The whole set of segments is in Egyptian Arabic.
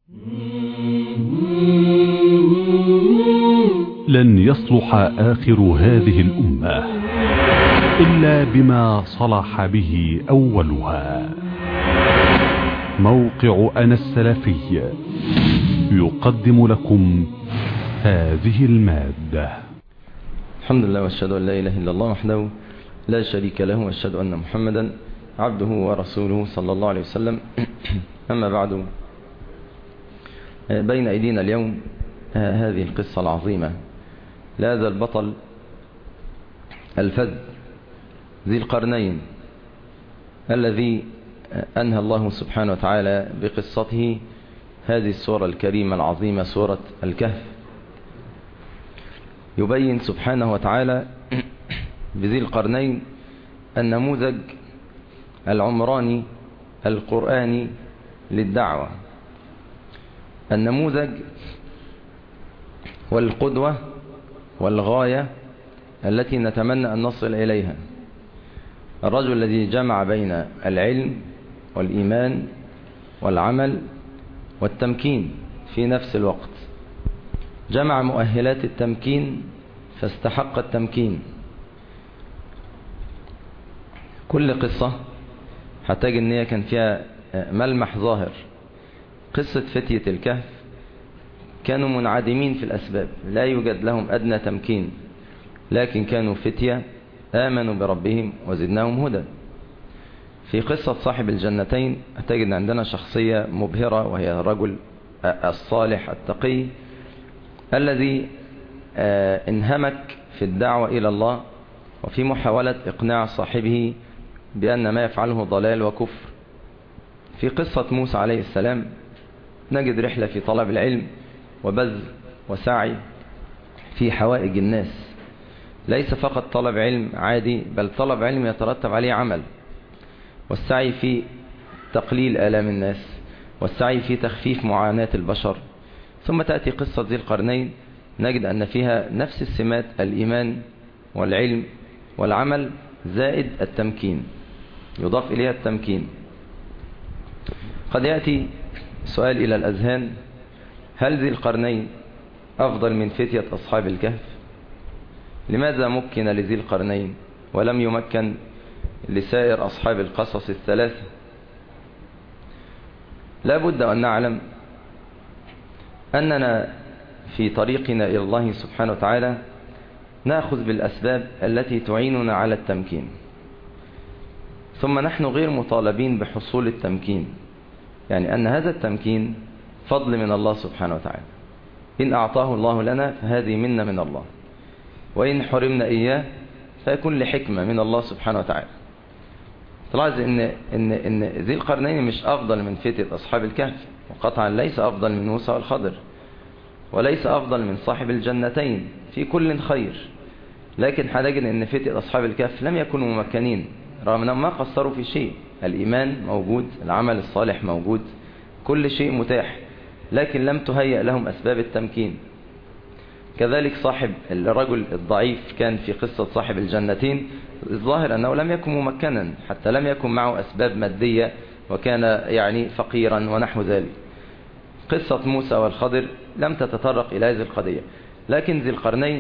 لن يصلح آخر هذه الأمة إلا بما صلح به أولها موقع أنا السلفي يقدم لكم هذه المادة الحمد لله واشهد أن لا إله إلا الله وحده لا شريك له واشهد أن محمدا عبده ورسوله صلى الله عليه وسلم أما بعد بين أيدينا اليوم هذه القصة العظيمة لهذا البطل الفذ ذي القرنين الذي أنهى الله سبحانه وتعالى بقصته هذه السورة الكريمة العظيمة سورة الكهف يبين سبحانه وتعالى بذي القرنين النموذج العمراني القرآني للدعوة النموذج والقدوة والغاية التي نتمنى أن نصل إليها الرجل الذي جمع بين العلم والإيمان والعمل والتمكين في نفس الوقت جمع مؤهلات التمكين فاستحق التمكين كل قصة هتجد ان هي كان فيها ملمح ظاهر قصة فتية الكهف كانوا منعدمين في الأسباب لا يوجد لهم أدنى تمكين لكن كانوا فتية آمنوا بربهم وزدناهم هدى في قصة صاحب الجنتين تجد عندنا شخصية مبهرة وهي الرجل الصالح التقي الذي انهمك في الدعوة إلى الله وفي محاولة إقناع صاحبه بأن ما يفعله ضلال وكفر في قصة موسى عليه السلام نجد رحلة في طلب العلم وبذل وسعي في حوائج الناس ليس فقط طلب علم عادي بل طلب علم يترتب عليه عمل والسعي في تقليل آلام الناس والسعي في تخفيف معاناة البشر ثم تأتي قصة ذي القرنين نجد أن فيها نفس السمات الإيمان والعلم والعمل زائد التمكين يضاف إليها التمكين قد يأتي سؤال إلى الأذهان هل ذي القرنين أفضل من فتية أصحاب الكهف لماذا مكن لذي القرنين ولم يمكن لسائر أصحاب القصص الثلاثة لا بد أن نعلم أننا في طريقنا إلى الله سبحانه وتعالى نأخذ بالأسباب التي تعيننا على التمكين ثم نحن غير مطالبين بحصول التمكين يعني أن هذا التمكين فضل من الله سبحانه وتعالى إن أعطاه الله لنا فهذه منا من الله وإن حرمنا إياه فيكون لحكمة من الله سبحانه وتعالى تلاحظ إن, إن, إن ذي القرنين مش أفضل من فتية أصحاب الكهف وقطعا ليس أفضل من موسى والخضر وليس أفضل من صاحب الجنتين في كل خير لكن هنجد أن فتية أصحاب الكهف لم يكونوا ممكنين رغم أنهم ما قصروا في شيء الإيمان موجود العمل الصالح موجود كل شيء متاح لكن لم تهيأ لهم أسباب التمكين كذلك صاحب الرجل الضعيف كان في قصة صاحب الجنتين الظاهر أنه لم يكن ممكنا حتى لم يكن معه أسباب مادية وكان يعني فقيرا ونحو ذلك قصة موسى والخضر لم تتطرق إلى هذه القضية لكن ذي القرنين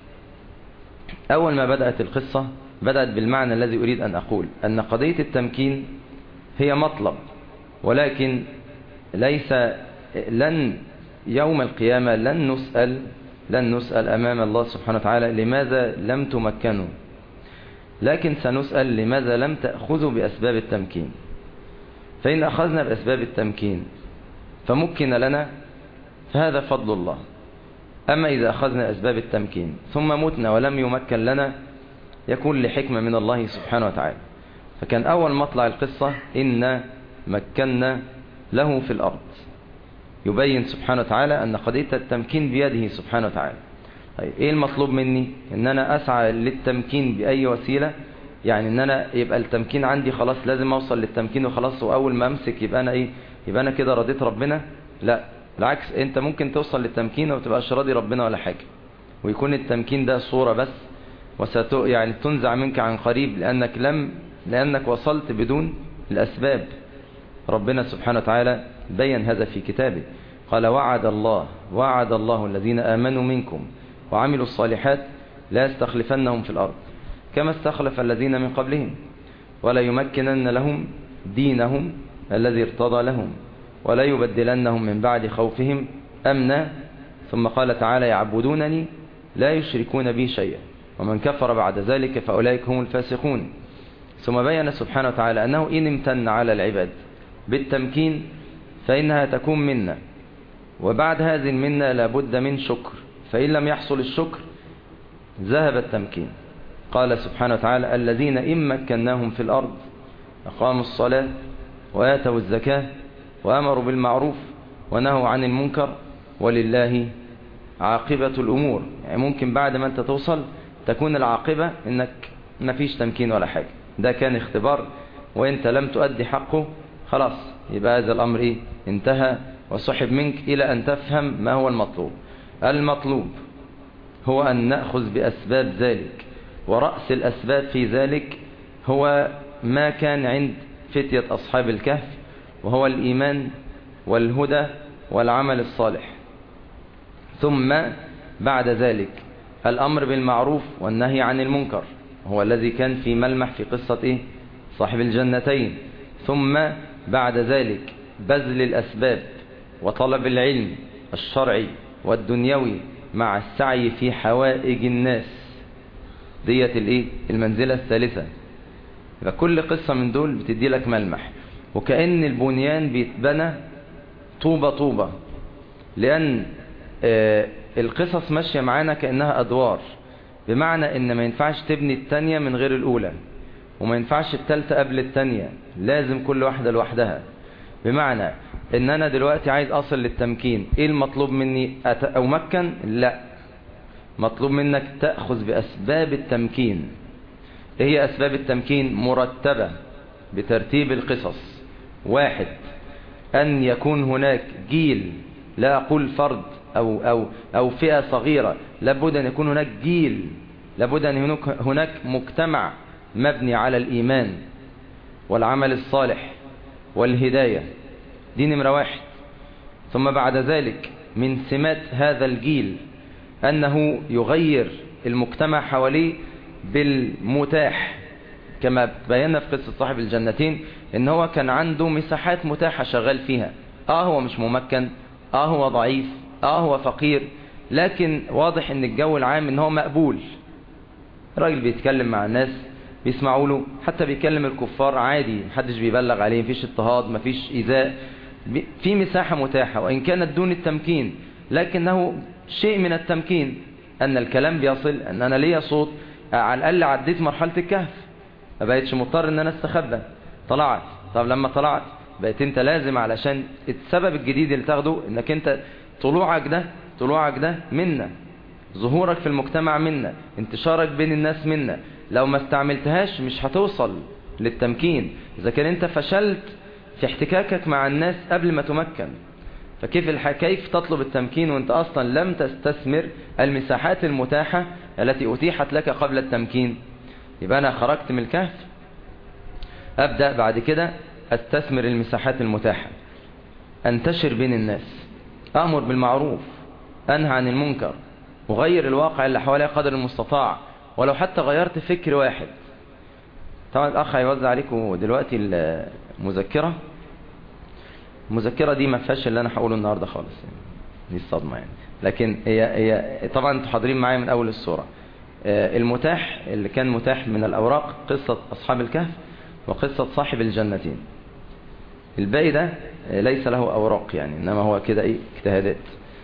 أول ما بدأت القصة بدأت بالمعنى الذي أريد أن أقول أن قضية التمكين هي مطلب ولكن ليس لن يوم القيامة لن نسأل لن نسأل أمام الله سبحانه وتعالى لماذا لم تمكنوا لكن سنسأل لماذا لم تأخذوا بأسباب التمكين فإن أخذنا بأسباب التمكين فمكن لنا فهذا فضل الله أما إذا أخذنا أسباب التمكين ثم متنا ولم يمكن لنا يكون لحكمة من الله سبحانه وتعالى فكان أول مطلع القصة إن مكنا له في الأرض يبين سبحانه وتعالى أن قضية التمكين بيده سبحانه وتعالى طيب إيه المطلوب مني إن أنا أسعى للتمكين بأي وسيلة يعني إن أنا يبقى التمكين عندي خلاص لازم أوصل للتمكين وخلاص وأول ما أمسك يبقى أنا إيه يبقى أنا كده رضيت ربنا لا بالعكس أنت ممكن توصل للتمكين وما تبقاش راضي ربنا ولا حاجة ويكون التمكين ده صورة بس وست يعني تنزع منك عن قريب لأنك لم لأنك وصلت بدون الأسباب ربنا سبحانه وتعالى بين هذا في كتابه قال وعد الله وعد الله الذين آمنوا منكم وعملوا الصالحات لا يستخلفنهم في الأرض كما استخلف الذين من قبلهم ولا يمكنن لهم دينهم الذي ارتضى لهم ولا يبدلنهم من بعد خوفهم أمنا ثم قال تعالى يعبدونني لا يشركون بي شيئا ومن كفر بعد ذلك فأولئك هم الفاسقون ثم بين سبحانه وتعالى أنه إن امتن على العباد بالتمكين فإنها تكون منا وبعد هذه المنة لابد من شكر فإن لم يحصل الشكر ذهب التمكين قال سبحانه وتعالى الذين إن مكناهم في الأرض أقاموا الصلاة وآتوا الزكاة وأمروا بالمعروف ونهوا عن المنكر ولله عاقبة الأمور يعني ممكن بعد ما أنت توصل تكون العاقبة أنك ما فيش تمكين ولا حاجة ده كان اختبار وانت لم تؤدي حقه خلاص يبقى هذا الأمر إيه؟ انتهى وسحب منك إلى أن تفهم ما هو المطلوب المطلوب هو أن نأخذ بأسباب ذلك ورأس الأسباب في ذلك هو ما كان عند فتية أصحاب الكهف وهو الإيمان والهدى والعمل الصالح ثم بعد ذلك الأمر بالمعروف والنهي عن المنكر هو الذي كان في ملمح في قصة إيه؟ صاحب الجنتين ثم بعد ذلك بذل الأسباب وطلب العلم الشرعي والدنيوي مع السعي في حوائج الناس ديت الايه المنزلة الثالثة يبقى كل قصة من دول بتدي لك ملمح وكأن البنيان بيتبنى طوبة طوبة لأن آه القصص ماشية معانا كأنها أدوار بمعنى ان ما ينفعش تبني التانية من غير الأولى وما ينفعش التالتة قبل التانية لازم كل واحدة لوحدها بمعنى ان انا دلوقتي عايز اصل للتمكين ايه المطلوب مني امكن لا مطلوب منك تأخذ بأسباب التمكين ايه هي أسباب التمكين مرتبة بترتيب القصص واحد أن يكون هناك جيل لا أقول فرد أو, أو, أو فئة صغيرة لابد أن يكون هناك جيل لابد أن هناك مجتمع مبني على الإيمان والعمل الصالح والهداية دي نمرة واحد ثم بعد ذلك من سمات هذا الجيل أنه يغير المجتمع حواليه بالمتاح كما بينا في قصة صاحب الجنتين ان هو كان عنده مساحات متاحة شغال فيها اه هو مش ممكن اه هو ضعيف اه هو فقير لكن واضح ان الجو العام ان هو مقبول راجل بيتكلم مع الناس بيسمعوا له حتى بيكلم الكفار عادي محدش بيبلغ عليه مفيش اضطهاد مفيش ايذاء في مساحة متاحة وان كانت دون التمكين لكنه شيء من التمكين ان الكلام بيصل ان انا ليا صوت على الاقل عديت مرحلة الكهف ما بقتش مضطر ان انا استخبى طلعت طب لما طلعت بقيت انت لازم علشان السبب الجديد اللي تاخده انك انت طلوعك ده طلوعك ده منا ظهورك في المجتمع منا انتشارك بين الناس منا لو ما استعملتهاش مش هتوصل للتمكين اذا كان انت فشلت في احتكاكك مع الناس قبل ما تمكن فكيف الح... كيف تطلب التمكين وانت اصلا لم تستثمر المساحات المتاحة التي اتيحت لك قبل التمكين يبقى انا خرجت من الكهف ابدأ بعد كده استثمر المساحات المتاحة انتشر بين الناس امر بالمعروف انهى عن المنكر وغير الواقع اللي حواليا قدر المستطاع ولو حتى غيرت فكر واحد طبعا الاخ هيوزع عليكم دلوقتي المذكرة المذكرة دي ما فيهاش اللي انا هقوله النهاردة خالص يعني. دي الصدمة يعني لكن هي هي طبعا انتوا حاضرين معايا من اول الصورة المتاح اللي كان متاح من الاوراق قصة اصحاب الكهف وقصة صاحب الجنتين الباقي ده ليس له اوراق يعني انما هو كده ايه اجتهادات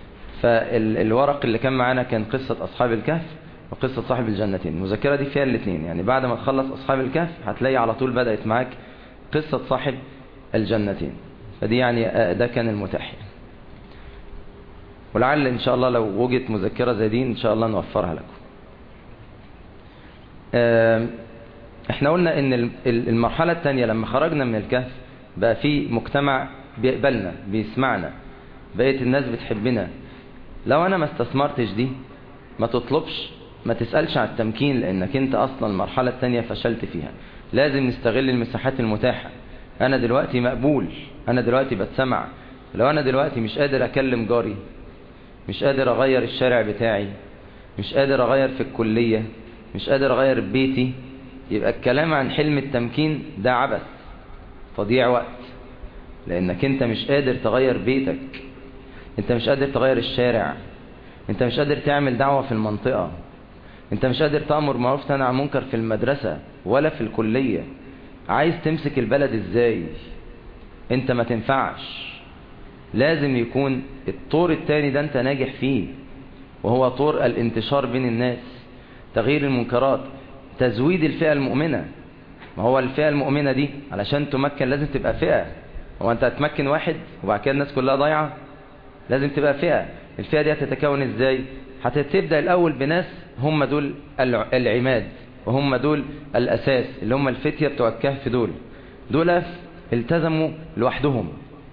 فالورق اللي كان معانا كان قصة اصحاب الكهف وقصة صاحب الجنتين المذكرة دي فيها الاثنين يعني بعد ما تخلص اصحاب الكهف هتلاقي على طول بدأت معاك قصة صاحب الجنتين فدي يعني ده كان المتاح يعني. ولعل ان شاء الله لو وجدت مذكرة زي دي ان شاء الله نوفرها لكم احنا قلنا ان المرحلة الثانية لما خرجنا من الكهف بقى في مجتمع بيقبلنا بيسمعنا بقيت الناس بتحبنا لو انا ما استثمرتش دي ما تطلبش ما تسألش على التمكين لانك انت اصلا المرحلة الثانية فشلت فيها لازم نستغل المساحات المتاحة انا دلوقتي مقبول انا دلوقتي بتسمع لو انا دلوقتي مش قادر اكلم جاري مش قادر اغير الشارع بتاعي مش قادر اغير في الكلية مش قادر اغير بيتي يبقى الكلام عن حلم التمكين ده عبث تضييع وقت لانك انت مش قادر تغير بيتك انت مش قادر تغير الشارع انت مش قادر تعمل دعوة في المنطقة انت مش قادر تأمر معروف تنهى عن منكر في المدرسة ولا في الكلية عايز تمسك البلد ازاي انت ما تنفعش لازم يكون الطور التاني ده انت ناجح فيه وهو طور الانتشار بين الناس تغيير المنكرات تزويد الفئة المؤمنة ما هو الفئة المؤمنة دي علشان تمكن لازم تبقى فئة هو انت هتمكن واحد وبعد كده الناس كلها ضايعة لازم تبقى فئة الفئة دي هتتكون ازاي هتبدأ الاول بناس هم دول العماد وهم دول الاساس اللي هم الفتية بتوع الكهف دول دول التزموا لوحدهم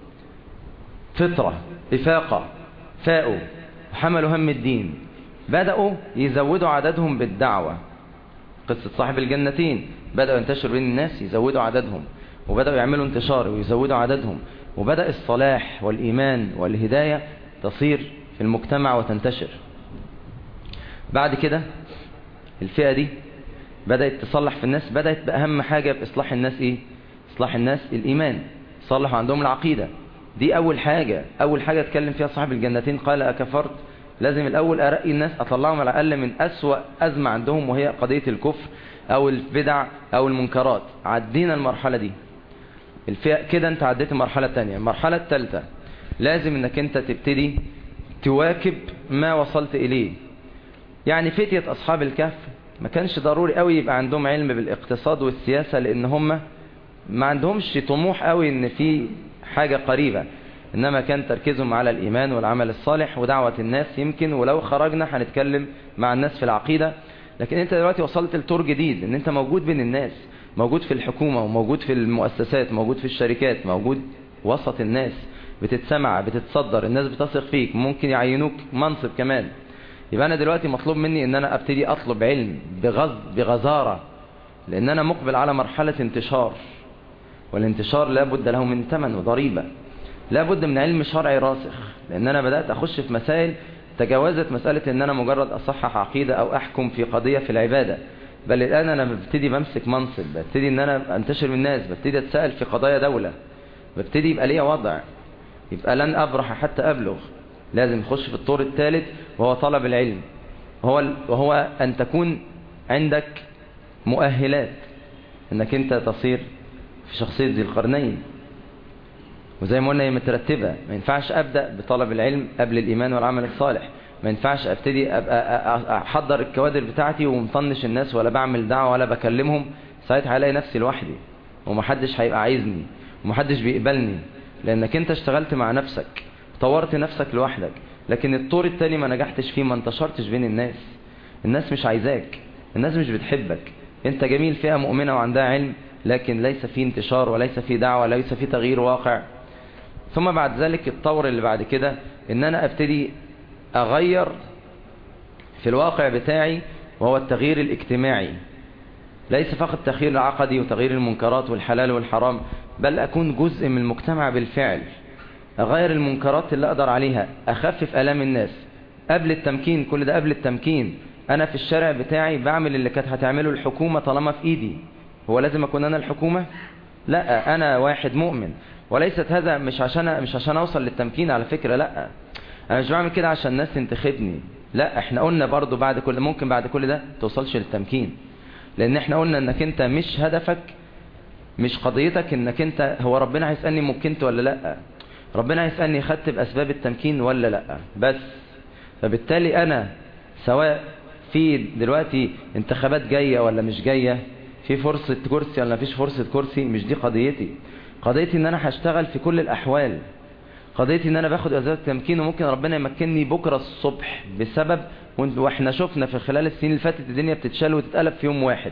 فطرة إفاقة فاقوا وحملوا هم الدين بدأوا يزودوا عددهم بالدعوة قصة صاحب الجنتين بدأوا ينتشروا بين الناس يزودوا عددهم وبدأوا يعملوا انتشار ويزودوا عددهم وبدأ الصلاح والإيمان والهداية تصير في المجتمع وتنتشر بعد كده الفئة دي بدأت تصلح في الناس بدأت بأهم حاجة بإصلاح الناس إيه إصلاح الناس الإيمان صلحوا عندهم العقيدة دي أول حاجة أول حاجة اتكلم فيها صاحب الجنتين قال أكفرت لازم الأول أرقي الناس أطلعهم على الأقل من أسوأ أزمة عندهم وهي قضية الكفر أو البدع أو المنكرات عدينا المرحلة دي الفئة كده أنت عديت المرحلة الثانية المرحلة الثالثة لازم أنك أنت تبتدي تواكب ما وصلت إليه يعني فتية أصحاب الكهف ما كانش ضروري قوي يبقى عندهم علم بالاقتصاد والسياسة لأن هم ما عندهمش طموح قوي ان في حاجة قريبة انما كان تركيزهم على الايمان والعمل الصالح ودعوة الناس يمكن ولو خرجنا هنتكلم مع الناس في العقيدة لكن انت دلوقتي وصلت لتور جديد ان انت موجود بين الناس موجود في الحكومة وموجود في المؤسسات موجود في الشركات موجود وسط الناس بتتسمع بتتصدر الناس بتثق فيك ممكن يعينوك منصب كمان يبقى انا دلوقتي مطلوب مني ان انا ابتدي اطلب علم بغز بغزارة لان انا مقبل على مرحلة انتشار والانتشار لا بد له من ثمن وضريبة لا بد من علم شرعي راسخ لان انا بدأت اخش في مسائل تجاوزت مسألة ان انا مجرد اصحح عقيدة او احكم في قضية في العبادة بل الان انا ببتدي بمسك منصب ببتدي ان انا انتشر من الناس ببتدي اتسأل في قضايا دولة ببتدي يبقى ليا وضع يبقى لن ابرح حتى ابلغ لازم اخش في الطور الثالث وهو طلب العلم وهو, وهو ان تكون عندك مؤهلات انك انت تصير في شخصية ذي القرنين وزي ما قلنا هي مترتبة ما ينفعش أبدأ بطلب العلم قبل الإيمان والعمل الصالح ما ينفعش أبتدي أبقى أحضر الكوادر بتاعتي ومطنش الناس ولا بعمل دعوة ولا بكلمهم ساعتها هلاقي نفسي لوحدي ومحدش هيبقى عايزني ومحدش بيقبلني لأنك أنت اشتغلت مع نفسك طورت نفسك لوحدك لكن الطور التاني ما نجحتش فيه ما انتشرتش بين الناس الناس مش عايزاك الناس مش بتحبك انت جميل فئة مؤمنة وعندها علم لكن ليس في انتشار وليس في دعوة ليس في تغيير واقع ثم بعد ذلك الطور اللي بعد كده ان انا ابتدي اغير في الواقع بتاعي وهو التغيير الاجتماعي ليس فقط تغيير العقدي وتغيير المنكرات والحلال والحرام بل اكون جزء من المجتمع بالفعل اغير المنكرات اللي اقدر عليها اخفف الام الناس قبل التمكين كل ده قبل التمكين انا في الشارع بتاعي بعمل اللي كانت هتعمله الحكومة طالما في ايدي هو لازم اكون انا الحكومة لا انا واحد مؤمن وليست هذا مش عشان مش عشان اوصل للتمكين على فكرة لا انا مش بعمل كده عشان الناس تنتخبني لا احنا قلنا برضو بعد كل ممكن بعد كل ده توصلش للتمكين لان احنا قلنا انك انت مش هدفك مش قضيتك انك انت هو ربنا هيسألني ممكنت ولا لا ربنا هيسألني خدت باسباب التمكين ولا لا بس فبالتالي انا سواء في دلوقتي انتخابات جاية ولا مش جاية في فرصة كرسي ولا مفيش فرصة كرسي مش دي قضيتي قضيتي ان انا هشتغل في كل الاحوال قضيتي ان انا باخد اسباب التمكين وممكن ربنا يمكنني بكرة الصبح بسبب واحنا شفنا في خلال السنين اللي فاتت الدنيا بتتشال وتتقلب في يوم واحد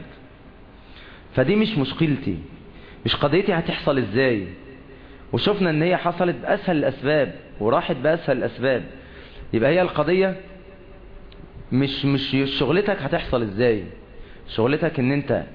فدي مش مشكلتي مش قضيتي هتحصل ازاي وشفنا ان هي حصلت باسهل الاسباب وراحت باسهل الاسباب يبقى هي القضية مش مش شغلتك هتحصل ازاي شغلتك ان انت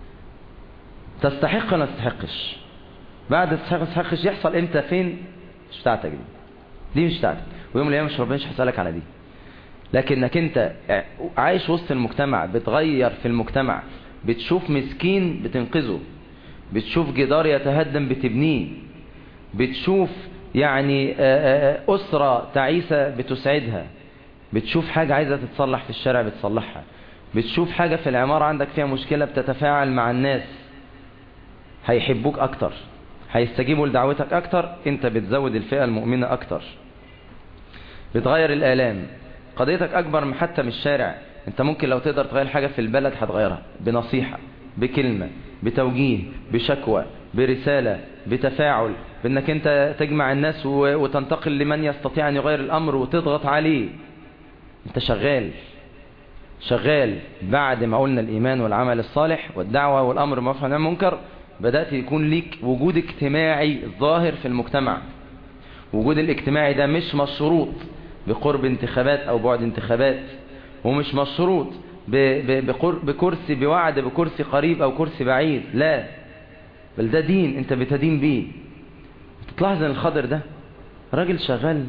تستحق ولا تستحقش بعد تستحق تستحقش يحصل امتى فين مش بتاعتك دي دي مش بتاعتك ويوم القيامة مش ربنا مش هيسألك على دي لكنك انت عايش وسط المجتمع بتغير في المجتمع بتشوف مسكين بتنقذه بتشوف جدار يتهدم بتبنيه بتشوف يعني أسرة تعيسة بتسعدها بتشوف حاجة عايزة تتصلح في الشارع بتصلحها بتشوف حاجة في العمارة عندك فيها مشكلة بتتفاعل مع الناس هيحبوك أكتر هيستجيبوا لدعوتك أكتر أنت بتزود الفئة المؤمنة أكتر بتغير الآلام قضيتك أكبر من حتى من الشارع أنت ممكن لو تقدر تغير حاجة في البلد هتغيرها بنصيحة بكلمة بتوجيه بشكوى برسالة بتفاعل بأنك أنت تجمع الناس وتنتقل لمن يستطيع أن يغير الأمر وتضغط عليه أنت شغال شغال بعد ما قلنا الإيمان والعمل الصالح والدعوة والأمر بالمعروف والنهي عن المنكر بدأت يكون ليك وجود اجتماعي ظاهر في المجتمع وجود الاجتماعي ده مش مشروط بقرب انتخابات أو بعد انتخابات ومش مشروط بكرسي بوعد بكرسي قريب أو كرسي بعيد لا بل ده دين انت بتدين بيه تلاحظ ان الخضر ده راجل شغال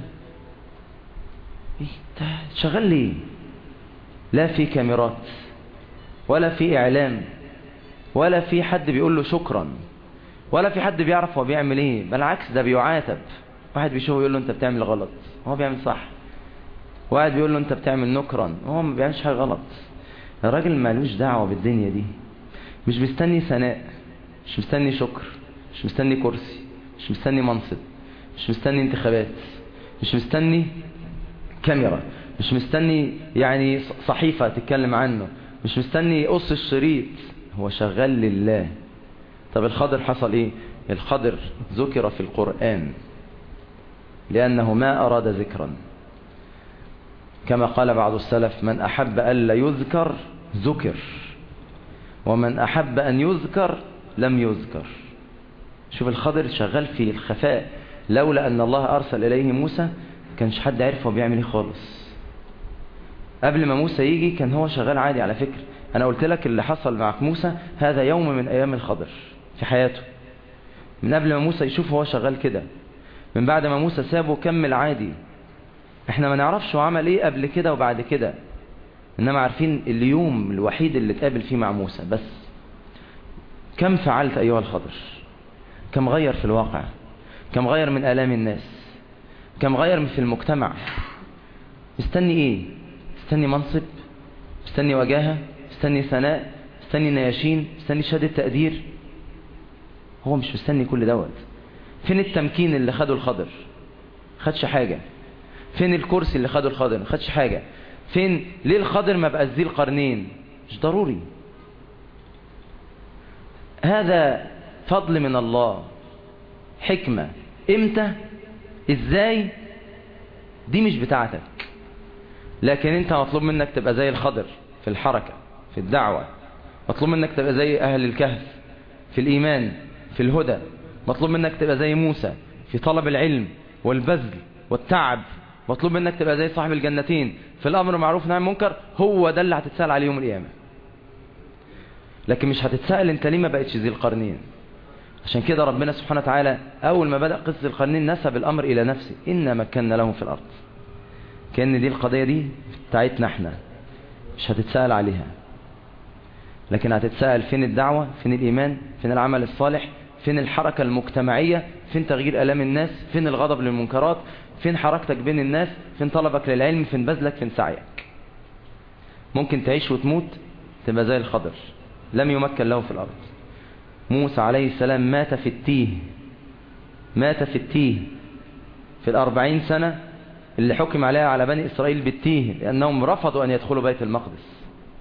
ايه شغال ليه لا في كاميرات ولا في اعلام ولا في حد بيقول له شكرا ولا في حد بيعرف هو بيعمل ايه بالعكس ده بيعاتب واحد بيشوفه يقول له انت بتعمل غلط هو بيعمل صح واحد بيقول له انت بتعمل نكرا هو ما بيعملش حاجه غلط الراجل مالوش دعوه بالدنيا دي مش مستني ثناء مش مستني شكر مش مستني كرسي مش مستني منصب مش مستني انتخابات مش مستني كاميرا مش مستني يعني صحيفة تتكلم عنه مش مستني قص الشريط هو شغال لله طب الخضر حصل ايه الخضر ذكر في القرآن لأنه ما أراد ذكرا كما قال بعض السلف من أحب ألا يذكر ذكر ومن أحب أن يذكر لم يذكر شوف الخضر شغال في الخفاء لولا أن الله أرسل إليه موسى كانش حد عرف هو بيعمل ايه خالص قبل ما موسى يجي كان هو شغال عادي على فكرة أنا قلت لك اللي حصل مع موسى هذا يوم من أيام الخضر في حياته من قبل ما موسى يشوف هو شغال كده من بعد ما موسى سابه كمل عادي احنا ما نعرفش هو عمل ايه قبل كده وبعد كده انما عارفين اليوم الوحيد اللي اتقابل فيه مع موسى بس كم فعلت ايها الخضر كم غير في الواقع كم غير من آلام الناس كم غير في المجتمع مستني ايه مستني منصب مستني وجاهة مستني ثناء مستني نياشين مستني شهادة تقدير هو مش مستني كل دوت فين التمكين اللي خده الخضر خدش حاجة فين الكرسي اللي خده الخضر ما خدش حاجة فين ليه الخضر ما بقى ذي القرنين مش ضروري هذا فضل من الله حكمة امتى ازاي دي مش بتاعتك لكن انت مطلوب منك تبقى زي الخضر في الحركة في الدعوة مطلوب منك تبقى زي اهل الكهف في الايمان في الهدى مطلوب منك تبقى زي موسى في طلب العلم والبذل والتعب مطلوب منك تبقى زي صاحب الجنتين في الامر معروف نهي منكر هو ده اللي هتتسأل عليه يوم القيامة لكن مش هتتسأل انت ليه ما بقتش ذي القرنين عشان كده ربنا سبحانه وتعالى أول ما بدأ قصة القرنين نسب الأمر إلى نفسه إنا مكنا لهم في الأرض كأن دي القضية دي بتاعتنا احنا مش هتتسأل عليها لكن هتتسأل فين الدعوة فين الإيمان فين العمل الصالح فين الحركة المجتمعية فين تغيير ألام الناس فين الغضب للمنكرات فين حركتك بين الناس فين طلبك للعلم فين بذلك فين سعيك ممكن تعيش وتموت تبقى زي الخضر لم يمكن له في الأرض موسى عليه السلام مات في التيه مات في التيه في الأربعين سنة اللي حكم عليها على بني إسرائيل بالتيه لأنهم رفضوا أن يدخلوا بيت المقدس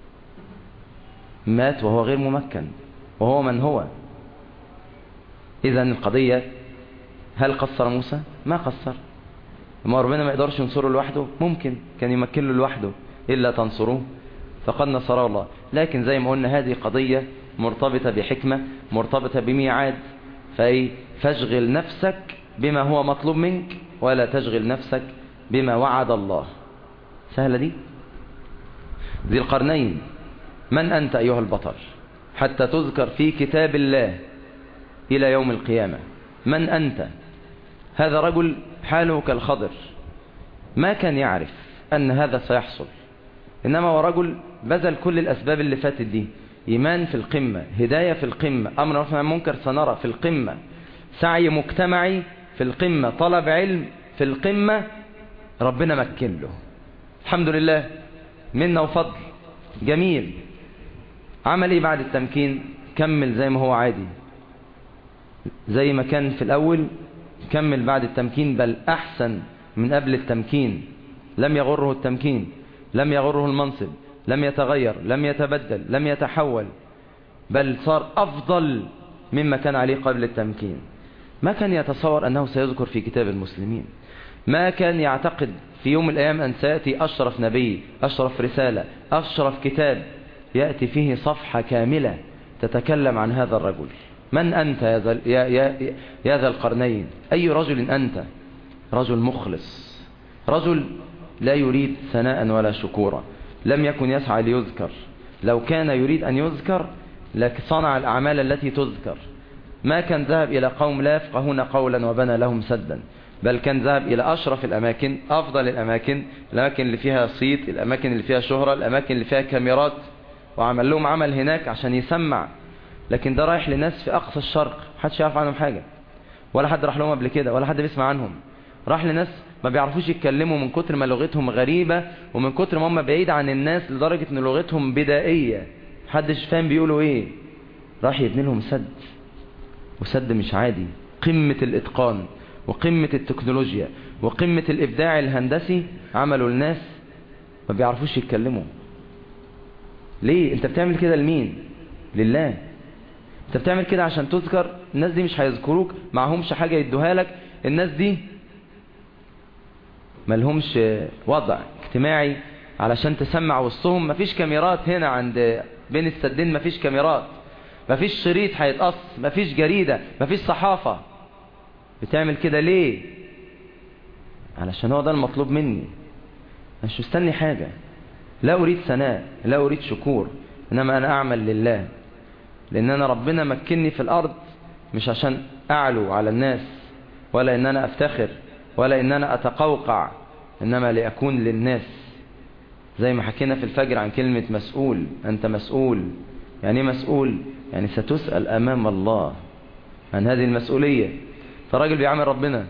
مات وهو غير ممكن وهو من هو إذا القضية هل قصر موسى ما قصر ما ربنا ما يقدرش ينصره لوحده ممكن كان يمكن له لوحده إلا تنصروه فقد نصره الله لكن زي ما قلنا هذه قضية مرتبطة بحكمة مرتبطة بميعاد فأي فاشغل نفسك بما هو مطلوب منك ولا تشغل نفسك بما وعد الله سهلة دي ذي القرنين من أنت أيها البطل حتى تذكر في كتاب الله إلى يوم القيامة من أنت هذا رجل حاله كالخضر ما كان يعرف أن هذا سيحصل إنما هو رجل بذل كل الأسباب اللي فاتت دي إيمان في القمة هداية في القمة أمر رفع منكر سنرى في القمة سعي مجتمعي في القمة طلب علم في القمة ربنا مكن له الحمد لله منا وفضل جميل عمل ايه بعد التمكين كمل زي ما هو عادي زي ما كان في الأول كمل بعد التمكين بل أحسن من قبل التمكين لم يغره التمكين لم يغره المنصب لم يتغير لم يتبدل لم يتحول بل صار أفضل مما كان عليه قبل التمكين ما كان يتصور أنه سيذكر في كتاب المسلمين ما كان يعتقد في يوم من الأيام أن سيأتي أشرف نبي أشرف رسالة أشرف كتاب يأتي فيه صفحة كاملة تتكلم عن هذا الرجل من أنت يا ذا, يا, يا, يا ذا القرنين أي رجل أنت رجل مخلص رجل لا يريد ثناء ولا شكورا لم يكن يسعى ليذكر لو كان يريد أن يذكر لصنع الأعمال التي تذكر ما كان ذهب إلى قوم لا يفقهون قولا وبنى لهم سدا بل كان ذهب إلى أشرف الأماكن أفضل الأماكن الأماكن اللي فيها صيت الأماكن اللي فيها شهرة الأماكن اللي فيها كاميرات وعمل لهم عمل هناك عشان يسمع لكن ده رايح لناس في أقصى الشرق محدش يعرف عنهم حاجة ولا حد راح لهم قبل كده ولا حد بيسمع عنهم راح لناس ما بيعرفوش يتكلموا من كتر ما لغتهم غريبة ومن كتر ما هم بعيد عن الناس لدرجة ان لغتهم بدائية محدش فاهم بيقولوا ايه راح يبني لهم سد وسد مش عادي قمة الاتقان وقمة التكنولوجيا وقمة الابداع الهندسي عملوا الناس ما بيعرفوش يتكلموا ليه انت بتعمل كده لمين لله انت بتعمل كده عشان تذكر الناس دي مش هيذكروك معهمش حاجة يدوها لك الناس دي ملهمش وضع اجتماعي علشان تسمع وسطهم مفيش كاميرات هنا عند بين السدين مفيش كاميرات مفيش شريط هيتقص مفيش جريدة مفيش صحافة بتعمل كده ليه علشان هو ده المطلوب مني مش مستني حاجة لا أريد ثناء لا أريد شكور إنما أنا أعمل لله لأن أنا ربنا مكني في الأرض مش عشان أعلو على الناس ولا إن أنا أفتخر ولا إن أنا أتقوقع إنما لأكون للناس زي ما حكينا في الفجر عن كلمة مسؤول أنت مسؤول يعني ايه مسؤول يعني ستسأل أمام الله عن هذه المسؤولية فراجل بيعمل ربنا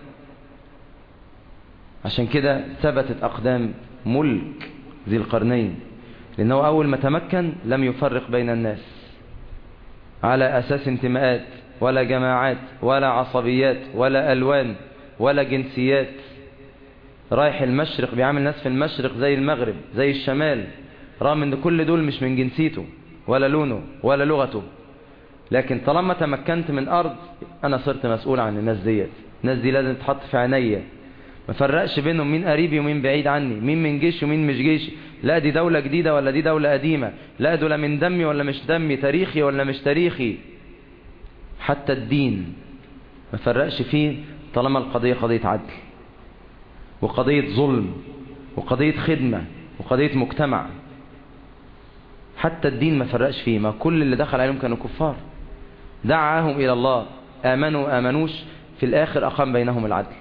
عشان كده ثبتت أقدام ملك ذي القرنين لأنه أول ما تمكن لم يفرق بين الناس على أساس انتماءات ولا جماعات ولا عصبيات ولا ألوان ولا جنسيات رايح المشرق بيعمل ناس في المشرق زي المغرب زي الشمال رغم ان كل دول مش من جنسيته ولا لونه ولا لغته لكن طالما تمكنت من أرض أنا صرت مسؤول عن الناس ديت الناس دي لازم تحط في عينيا ما فرقش بينهم مين قريبي ومين بعيد عني مين من جيش ومين مش جيش لا دي دولة جديدة ولا دي دولة قديمة لا دول من دمي ولا مش دمي تاريخي ولا مش تاريخي حتى الدين ما فرقش فيه طالما القضية قضية عدل وقضية ظلم وقضية خدمة وقضية مجتمع حتى الدين ما فرقش فيه ما كل اللي دخل عليهم كانوا كفار دعاهم إلى الله آمنوا آمنوش في الآخر أقام بينهم العدل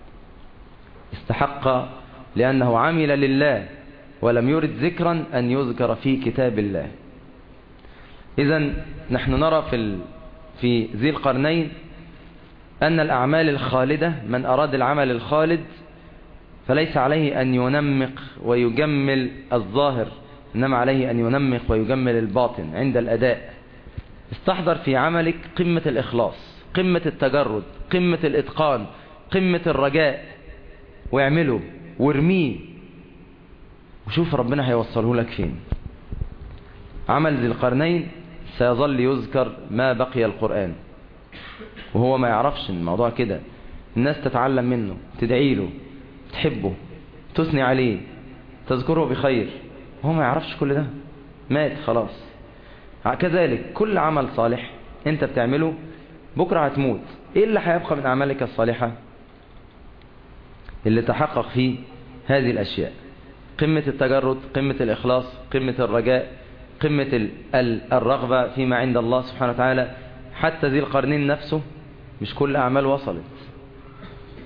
استحق لأنه عمل لله ولم يرد ذكرا أن يذكر في كتاب الله إذا نحن نرى في ال... في ذي القرنين أن الأعمال الخالدة من أراد العمل الخالد فليس عليه أن ينمق ويجمل الظاهر إنما عليه أن ينمق ويجمل الباطن عند الأداء استحضر في عملك قمة الإخلاص قمة التجرد قمة الإتقان قمة الرجاء واعمله وارميه وشوف ربنا هيوصله لك فين عمل ذي القرنين سيظل يذكر ما بقي القرآن وهو ما يعرفش الموضوع كده الناس تتعلم منه تدعي له تحبه تثني عليه تذكره بخير وهو ما يعرفش كل ده مات خلاص كذلك كل عمل صالح انت بتعمله بكرة هتموت ايه اللي هيبقى من اعمالك الصالحة اللي تحقق فيه هذه الاشياء قمة التجرد قمة الاخلاص قمة الرجاء قمة الرغبة فيما عند الله سبحانه وتعالى حتى ذي القرنين نفسه مش كل اعمال وصلت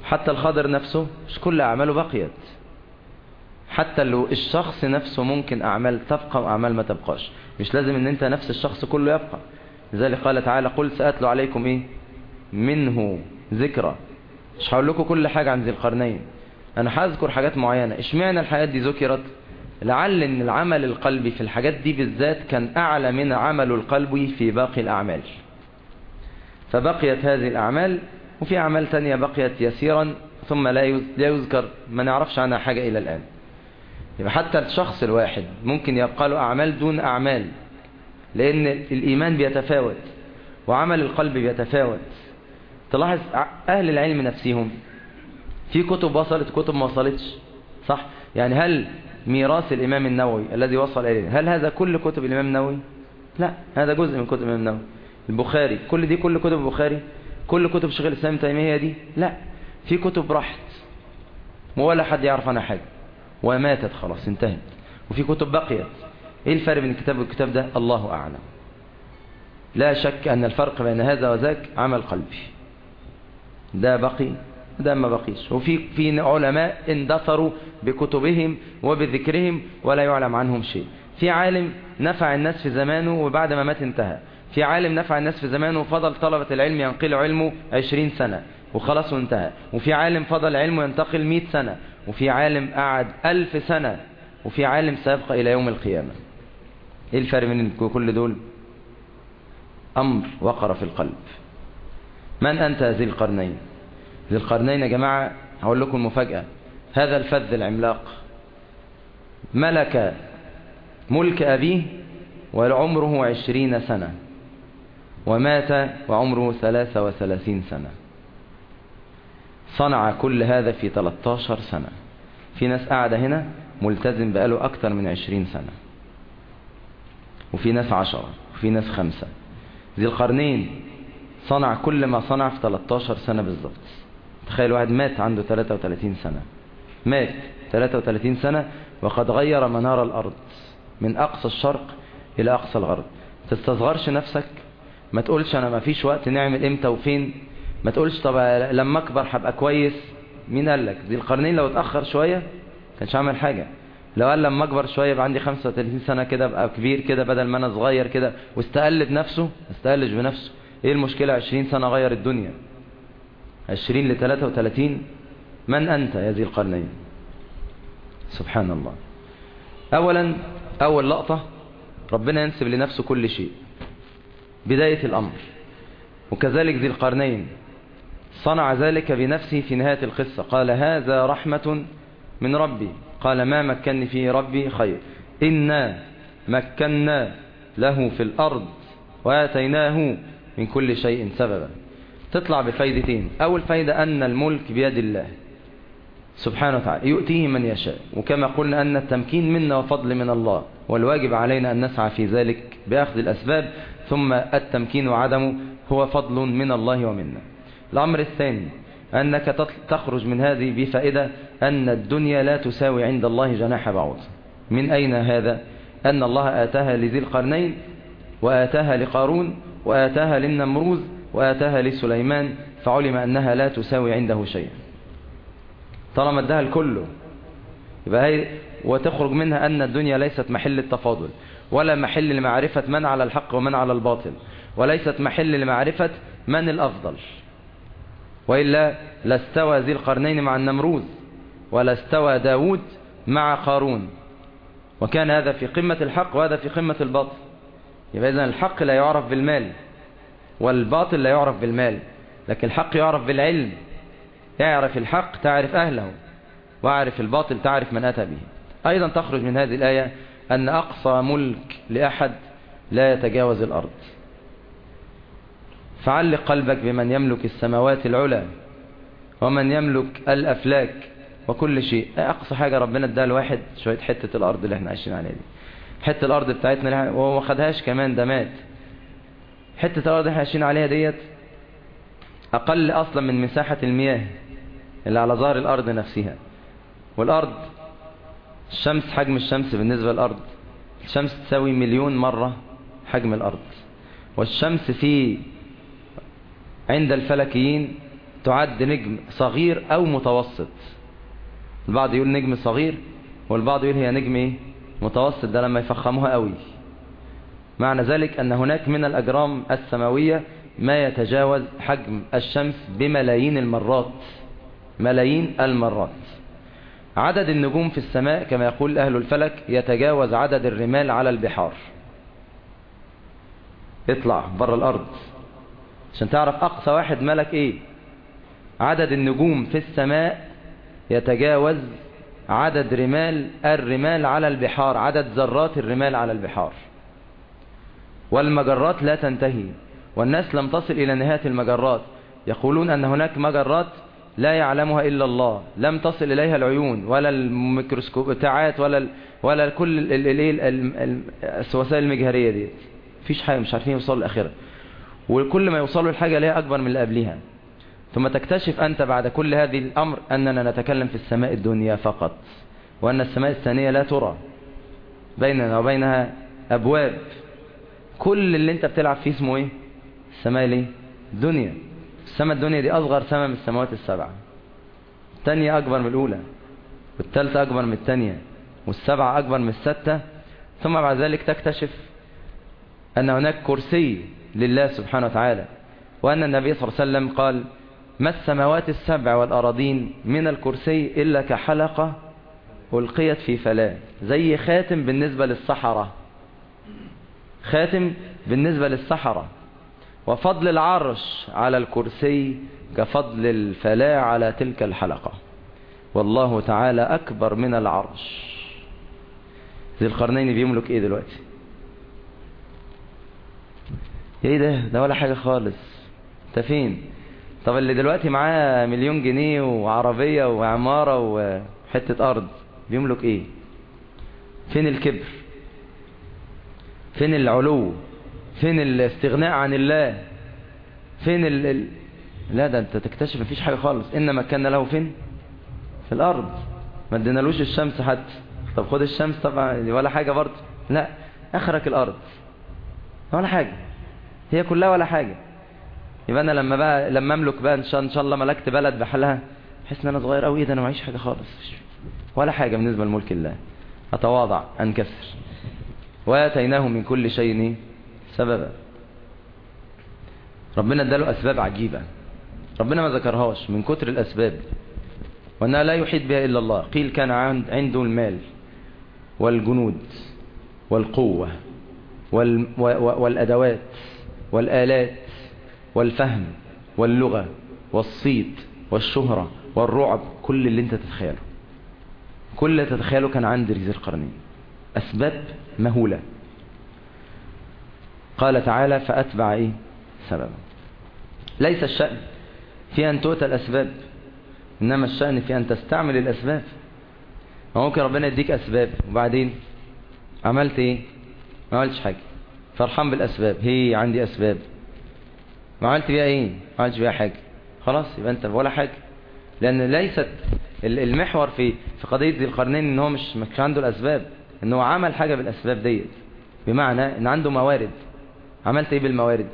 حتى الخضر نفسه مش كل أعماله بقيت حتى لو الشخص نفسه ممكن أعمال تبقى وأعمال ما تبقاش مش لازم ان انت نفس الشخص كله يبقى لذلك قال تعالى قل سأتلو عليكم ايه منه ذكرى مش هقول لكم كل حاجة عن ذي القرنين انا هذكر حاجات معينة اشمعنى الحاجات دي ذكرت لعل ان العمل القلبي في الحاجات دي بالذات كان اعلى من عمل القلب في باقي الاعمال فبقيت هذه الاعمال وفي اعمال تانية بقيت يسيرا ثم لا يذكر ما نعرفش عنها حاجة الى الان يبقى حتى الشخص الواحد ممكن يبقى له اعمال دون اعمال لان الايمان بيتفاوت وعمل القلب بيتفاوت تلاحظ اهل العلم نفسهم في كتب وصلت كتب ما وصلتش صح يعني هل ميراث الامام النووي الذي وصل اليه هل هذا كل كتب الامام النووي لا هذا جزء من كتب الامام النووي البخاري كل دي كل كتب البخاري كل كتب شيخ الاسلام ابن تيميه دي لا في كتب راحت ولا حد يعرف عنها حاجه وماتت خلاص انتهت وفي كتب بقيت ايه الفرق بين الكتاب والكتاب ده الله اعلم لا شك ان الفرق بين هذا وذاك عمل قلبي ده بقي ده ما بقيش وفي في علماء اندثروا بكتبهم وبذكرهم ولا يعلم عنهم شيء في عالم نفع الناس في زمانه وبعد ما مات انتهى في عالم نفع الناس في زمانه وفضل طلبة العلم ينقل علمه عشرين سنة وخلاص وانتهى وفي عالم فضل علمه ينتقل مئة سنة وفي عالم قعد ألف سنة وفي عالم سيبقى إلى يوم القيامة ايه الفرق بين كل دول أمر وقر في القلب من أنت ذي القرنين ذي القرنين يا جماعة هقول لكم مفاجأة هذا الفذ العملاق ملك ملك أبيه وعمره عشرين سنة ومات وعمره ثلاثة وثلاثين سنة صنع كل هذا في 13 سنة في ناس قاعدة هنا ملتزم بقاله أكثر من 20 سنة وفي ناس عشرة وفي ناس خمسة ذي القرنين صنع كل ما صنع في 13 سنة بالضبط تخيل واحد مات عنده 33 سنة مات 33 سنة وقد غير منار الأرض من أقصى الشرق إلى أقصى الغرب تستصغرش نفسك ما تقولش أنا ما فيش وقت نعمل إمتى وفين ما تقولش طب لما أكبر هبقى كويس مين قال لك ذي القرنين لو اتأخر شوية كانش عمل حاجة لو قال لما اكبر شويه يبقى عندي 35 سنه كده ابقى كبير كده بدل ما انا صغير كده واستقل بنفسه ما استقلش بنفسه ايه المشكله 20 سنه غير الدنيا 20 ل 33 من انت يا ذي القرنين سبحان الله اولا اول لقطه ربنا ينسب لنفسه كل شيء بدايه الامر وكذلك ذي القرنين صنع ذلك بنفسه في نهايه القصه قال هذا رحمه من ربي قال ما مكنني فيه ربي خير إنا مكنا له في الأرض وآتيناه من كل شيء سببا تطلع بفايدتين أول فايدة أن الملك بيد الله سبحانه وتعالى يؤتيه من يشاء وكما قلنا أن التمكين منا وفضل من الله والواجب علينا أن نسعى في ذلك بأخذ الأسباب ثم التمكين وعدمه هو فضل من الله ومنا الأمر الثاني أنك تخرج من هذه بفائدة أن الدنيا لا تساوي عند الله جناح بعوض من أين هذا أن الله آتاها لذي القرنين وآتاها لقارون وآتاها للنمروز وآتاها لسليمان فعلم أنها لا تساوي عنده شيئا طالما ادها الكل يبقى هي وتخرج منها أن الدنيا ليست محل التفاضل ولا محل لمعرفة من على الحق ومن على الباطل وليست محل لمعرفة من الأفضل وإلا لاستوى ذي القرنين مع النمروذ ولا استوى داود مع قارون وكان هذا في قمة الحق وهذا في قمة الباطل يبقى إذن الحق لا يعرف بالمال والباطل لا يعرف بالمال لكن الحق يعرف بالعلم يعرف الحق تعرف أهله واعرف الباطل تعرف من أتى به أيضا تخرج من هذه الآية أن أقصى ملك لأحد لا يتجاوز الأرض فعلق قلبك بمن يملك السماوات العلى ومن يملك الأفلاك وكل شيء أقصى حاجة ربنا اداها الواحد شوية حتة الأرض اللي احنا عايشين عليها دي حتة الأرض بتاعتنا وهو ما خدهاش كمان ده مات حتة الأرض اللي احنا عايشين عليها ديت أقل أصلا من مساحة المياه اللي على ظهر الأرض نفسها والأرض الشمس حجم الشمس بالنسبة للأرض الشمس تساوي مليون مرة حجم الأرض والشمس في عند الفلكيين تعد نجم صغير أو متوسط البعض يقول نجم صغير والبعض يقول هي نجم ايه متوسط ده لما يفخموها قوي معنى ذلك أن هناك من الأجرام السماوية ما يتجاوز حجم الشمس بملايين المرات ملايين المرات عدد النجوم في السماء كما يقول أهل الفلك يتجاوز عدد الرمال على البحار اطلع بره الأرض عشان تعرف أقصى واحد ملك إيه عدد النجوم في السماء يتجاوز عدد رمال الرمال على البحار عدد ذرات الرمال على البحار والمجرات لا تنتهي والناس لم تصل إلى نهاية المجرات يقولون أن هناك مجرات لا يعلمها إلا الله لم تصل إليها العيون ولا الميكروسكوبات ولا ال ولا كل الوسائل المجهرية دي فيش حاجة مش عارفين يوصلوا للآخرة وكل ما يوصلوا لحاجة ليها أكبر من اللي قبلها ثم تكتشف أنت بعد كل هذه الأمر أننا نتكلم في السماء الدنيا فقط وأن السماء الثانية لا ترى بيننا وبينها أبواب كل اللي انت بتلعب فيه اسمه ايه السماء ليه دنيا السماء الدنيا دي أصغر سماء من السماوات السبعة الثانية أكبر من الأولى والثالثة أكبر من الثانية والسبعة أكبر من الستة ثم بعد ذلك تكتشف أن هناك كرسي لله سبحانه وتعالى وأن النبي صلى الله عليه وسلم قال ما السماوات السبع والأراضين من الكرسي إلا كحلقة ألقيت في فلاة زي خاتم بالنسبة للصحراء خاتم بالنسبة للصحراء وفضل العرش على الكرسي كفضل الفلاة على تلك الحلقة والله تعالى أكبر من العرش ذي القرنين بيملك ايه دلوقتي ايه ده ده ولا حاجة خالص انت فين طب اللي دلوقتي معاه مليون جنيه وعربية وعمارة وحتة ارض بيملك ايه فين الكبر فين العلو فين الاستغناء عن الله فين ال... ال... لا ده انت تكتشف مفيش حاجة خالص انما كان له فين في الارض ما ادينالوش الشمس حتى طب خد الشمس طبعا ولا حاجة برضه لا اخرك الارض ولا حاجة هي كلها ولا حاجة يبقى انا لما بقى لما املك بقى ان شاء, إن شاء الله ملكت بلد بحالها احس ان انا صغير قوي ده انا معيش حاجة خالص ولا حاجة بالنسبة لملك الله اتواضع انكسر واتيناه من كل شيء سببا ربنا اداله اسباب عجيبة ربنا ما ذكرهاش من كتر الاسباب وانها لا يحيط بها الا الله قيل كان عنده المال والجنود والقوة وال والادوات والالات والفهم واللغة والصيت والشهرة والرعب كل اللي انت تتخيله كل اللي تتخيله كان عند ذي القرنين اسباب مهولة قال تعالى فأتبع إيه سببا ليس الشأن في أن تؤتى الأسباب إنما الشأن في أن تستعمل الأسباب ممكن ربنا يديك أسباب وبعدين عملت إيه ما عملتش حاجة فرحان بالأسباب هي عندي أسباب ما عملت بيها إيه ما عملتش بيها حاجة خلاص يبقى أنت ولا حاجة لأن ليست المحور في في قضية ذي القرنين إن هو مش مش عنده الأسباب إن هو عمل حاجة بالأسباب ديت بمعنى إن عنده موارد عملت ايه بالموارد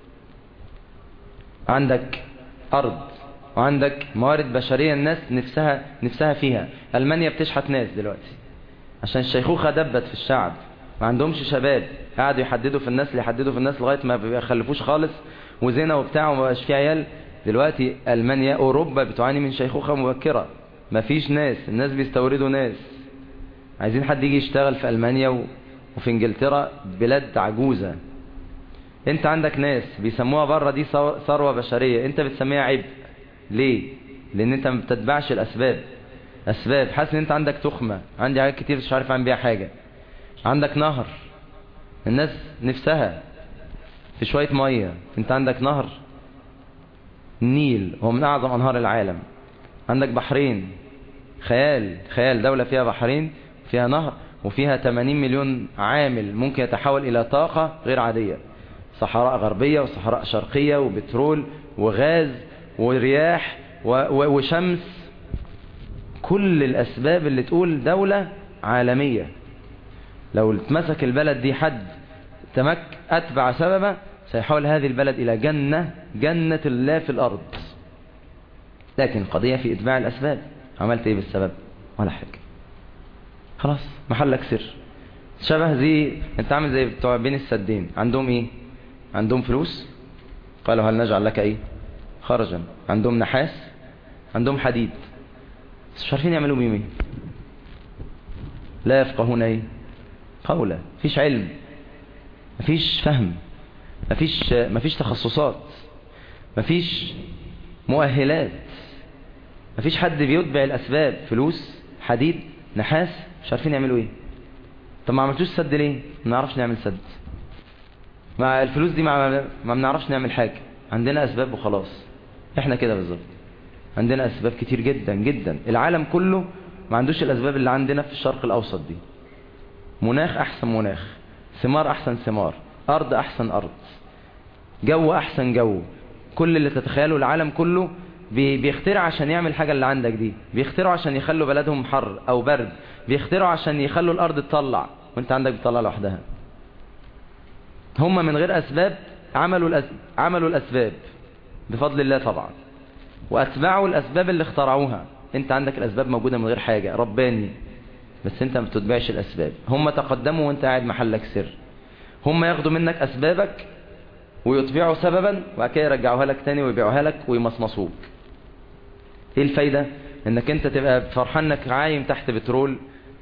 عندك ارض وعندك موارد بشرية الناس نفسها نفسها فيها المانيا بتشحت ناس دلوقتي عشان الشيخوخة دبت في الشعب ما عندهمش شباب قعدوا يحددوا في الناس اللي يحددوا في الناس لغاية ما بيخلفوش خالص وزنا وبتاع وما بقاش في عيال دلوقتي المانيا اوروبا بتعاني من شيخوخة مبكرة ما فيش ناس الناس بيستوردوا ناس عايزين حد يجي يشتغل في المانيا وفي انجلترا بلاد عجوزة انت عندك ناس بيسموها بره دي ثروة بشرية انت بتسميها عيب ليه لان انت ما بتتبعش الاسباب اسباب حاسس ان انت عندك تخمة عندي حاجات كتير مش عارف اعمل بيها حاجة عندك نهر الناس نفسها في شوية مية انت عندك نهر النيل هو من اعظم انهار العالم عندك بحرين خيال خيال دولة فيها بحرين فيها نهر وفيها 80 مليون عامل ممكن يتحول الى طاقة غير عادية صحراء غربية وصحراء شرقية وبترول وغاز ورياح وشمس كل الأسباب اللي تقول دولة عالمية لو اتمسك البلد دي حد تمك أتبع سببا سيحول هذه البلد إلى جنة جنة الله في الأرض لكن قضية في إتباع الأسباب عملت إيه بالسبب ولا حاجة خلاص محلك سر شبه زي انت عامل زي بتوع بين السدين عندهم ايه عندهم فلوس قالوا هل نجعل لك ايه خرجا عندهم نحاس عندهم حديد بس مش عارفين يعملوا بيهم ايه لا يفقهون ايه قولا مفيش علم مفيش فهم مفيش مفيش تخصصات مفيش مؤهلات مفيش حد بيتبع الاسباب فلوس حديد نحاس مش عارفين يعملوا ايه طب ما عملتوش سد ليه ما نعرفش نعمل سد مع الفلوس دي ما ما بنعرفش نعمل حاجه عندنا اسباب وخلاص احنا كده بالظبط عندنا اسباب كتير جدا جدا العالم كله ما عندوش الاسباب اللي عندنا في الشرق الاوسط دي مناخ احسن مناخ ثمار احسن ثمار ارض احسن ارض جو احسن جو كل اللي تتخيله العالم كله بيخترع عشان يعمل حاجة اللي عندك دي بيخترعوا عشان يخلوا بلدهم حر او برد بيخترعوا عشان يخلوا الارض تطلع وانت عندك بتطلع لوحدها هم من غير اسباب عملوا الأس... عملوا الاسباب بفضل الله طبعا واتبعوا الاسباب اللي اخترعوها انت عندك الاسباب موجودة من غير حاجة رباني بس انت ما بتتبعش الاسباب هم تقدموا وانت قاعد محلك سر هم ياخدوا منك اسبابك ويطبعوا سببا وبعد كده يرجعوها لك تاني ويبيعوها لك ويمصمصوك ايه الفايدة انك انت تبقى فرحان انك عايم تحت بترول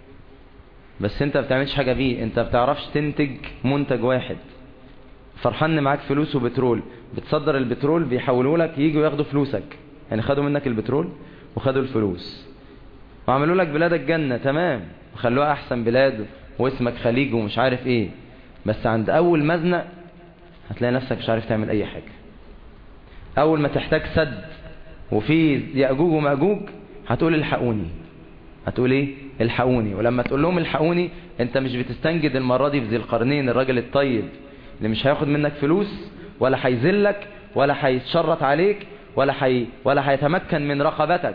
بس انت بتعملش حاجة بيه انت بتعرفش تنتج منتج واحد فرحان معاك فلوس وبترول بتصدر البترول بيحولوا لك يجوا ياخدوا فلوسك يعني خدوا منك البترول وخدوا الفلوس وعملوا لك بلادك جنة تمام وخلوها احسن بلاد واسمك خليج ومش عارف ايه بس عند اول مزنق هتلاقي نفسك مش عارف تعمل اي حاجة اول ما تحتاج سد وفي يأجوج ومأجوج هتقول الحقوني هتقول ايه الحقوني ولما تقول لهم الحقوني انت مش بتستنجد المرة دي في ذي القرنين الراجل الطيب اللي مش هياخد منك فلوس ولا هيذلك ولا هيتشرط عليك ولا حي ولا هيتمكن من رقبتك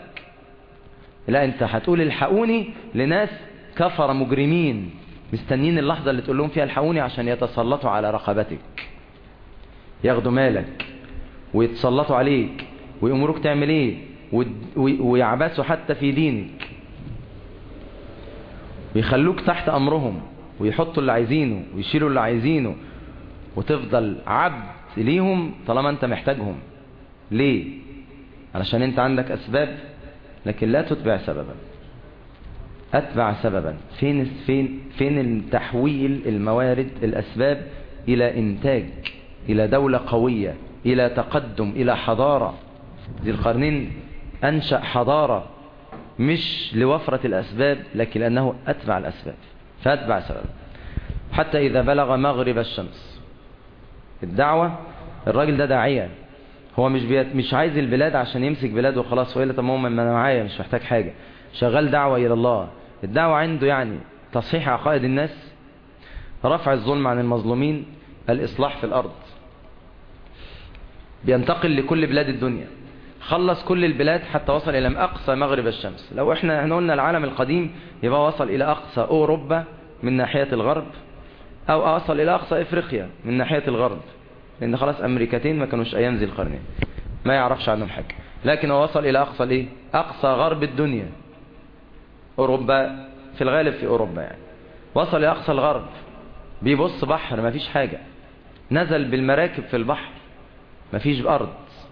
لا انت هتقول الحقوني لناس كفر مجرمين مستنين اللحظة اللي تقول لهم فيها الحقوني عشان يتسلطوا على رقبتك ياخدوا مالك ويتسلطوا عليك ويأمروك تعمل ايه ويعبثوا حتى في دينك ويخلوك تحت امرهم ويحطوا اللي عايزينه ويشيلوا اللي عايزينه وتفضل عبد ليهم طالما انت محتاجهم ليه علشان انت عندك اسباب لكن لا تتبع سببا اتبع سببا فين فين فين التحويل الموارد الاسباب الى انتاج الى دولة قوية الى تقدم الى حضارة ذي القرنين انشأ حضارة مش لوفرة الاسباب لكن لانه اتبع الاسباب فاتبع سبب حتى اذا بلغ مغرب الشمس الدعوة الراجل ده داعية هو مش بيت مش عايز البلاد عشان يمسك بلاد وخلاص وإلا طب ما انا معايا مش محتاج حاجة شغال دعوة إلى الله الدعوة عنده يعني تصحيح عقائد الناس رفع الظلم عن المظلومين الإصلاح في الأرض بينتقل لكل بلاد الدنيا خلص كل البلاد حتى وصل إلى أقصى مغرب الشمس لو احنا احنا قلنا العالم القديم يبقى وصل إلى أقصى أوروبا من ناحية الغرب أو أصل إلى أقصى إفريقيا من ناحية الغرب لأن خلاص أمريكتين ما كانوش أيام ذي القرنين ما يعرفش عنهم حاجة لكن هو وصل إلى أقصى الإيه؟ أقصى غرب الدنيا أوروبا في الغالب في أوروبا يعني وصل إلى أقصى الغرب بيبص بحر ما فيش حاجة نزل بالمراكب في البحر ما فيش أرض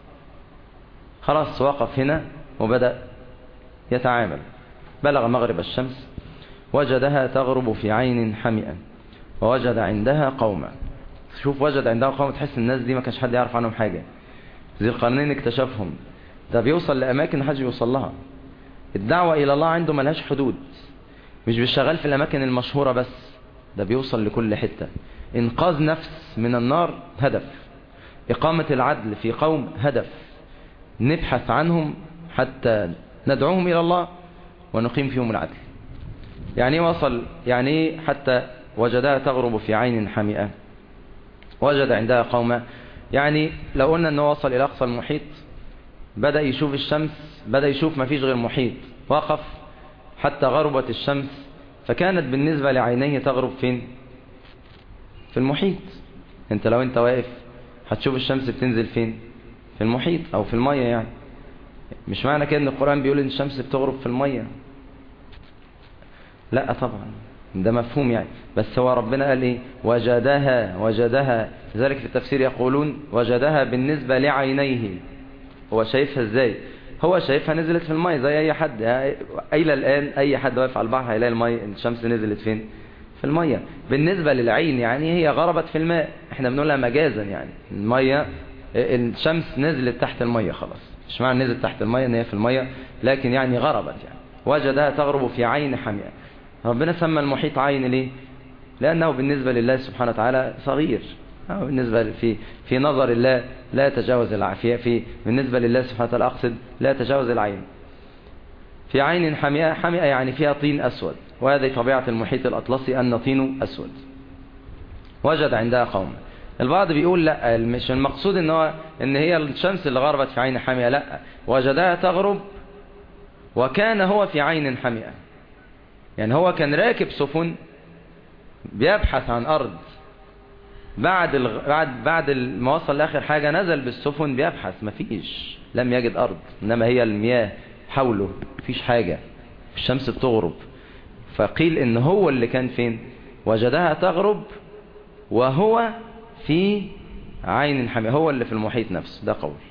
خلاص وقف هنا وبدأ يتعامل بلغ مغرب الشمس وجدها تغرب في عين حمئة ووجد عندها قوما شوف وجد عندها قوما تحس الناس دي ما كانش حد يعرف عنهم حاجة ذي القرنين اكتشفهم ده بيوصل لأماكن محدش بيوصل لها الدعوة إلى الله عنده ملهاش حدود مش بيشتغل في الأماكن المشهورة بس ده بيوصل لكل حتة إنقاذ نفس من النار هدف إقامة العدل في قوم هدف نبحث عنهم حتى ندعوهم إلى الله ونقيم فيهم العدل يعني وصل يعني حتى وجدها تغرب في عين حمئة وجد عندها قوما يعني لو قلنا أنه وصل إلى أقصى المحيط بدأ يشوف الشمس بدأ يشوف ما فيش غير محيط وقف حتى غربت الشمس فكانت بالنسبة لعينيه تغرب فين في المحيط انت لو انت واقف هتشوف الشمس بتنزل فين في المحيط او في المية يعني مش معنى كده ان القرآن بيقول ان الشمس بتغرب في المية لا طبعا ده مفهوم يعني بس هو ربنا قال ايه وجدها وجدها لذلك في التفسير يقولون وجدها بالنسبة لعينيه هو شايفها ازاي هو شايفها نزلت في المية زي اي حد الى الان اي حد واقف على البحر هيلاقي المية الشمس نزلت فين في المية بالنسبة للعين يعني هي غربت في الماء احنا بنقولها مجازا يعني المية الشمس نزلت تحت المية خلاص مش معنى نزلت تحت المية ان هي في المية لكن يعني غربت يعني وجدها تغرب في عين حمياء ربنا سمى المحيط عين ليه لأنه بالنسبة لله سبحانه وتعالى صغير بالنسبة في في نظر الله لا يتجاوز العافية في بالنسبة لله سبحانه وتعالى أقصد لا يتجاوز العين في عين حمياء حمياء يعني فيها طين أسود وهذه طبيعة المحيط الأطلسي أن طينه أسود وجد عندها قوم البعض بيقول لا مش المقصود ان هو ان هي الشمس اللي غربت في عين حمياء لا وجدها تغرب وكان هو في عين حمياء يعني هو كان راكب سفن بيبحث عن أرض بعد الغ... بعد بعد ما وصل لاخر حاجه نزل بالسفن بيبحث مفيش لم يجد ارض انما هي المياه حوله مفيش حاجه الشمس بتغرب فقيل ان هو اللي كان فين وجدها تغرب وهو في عين حمية هو اللي في المحيط نفسه ده قول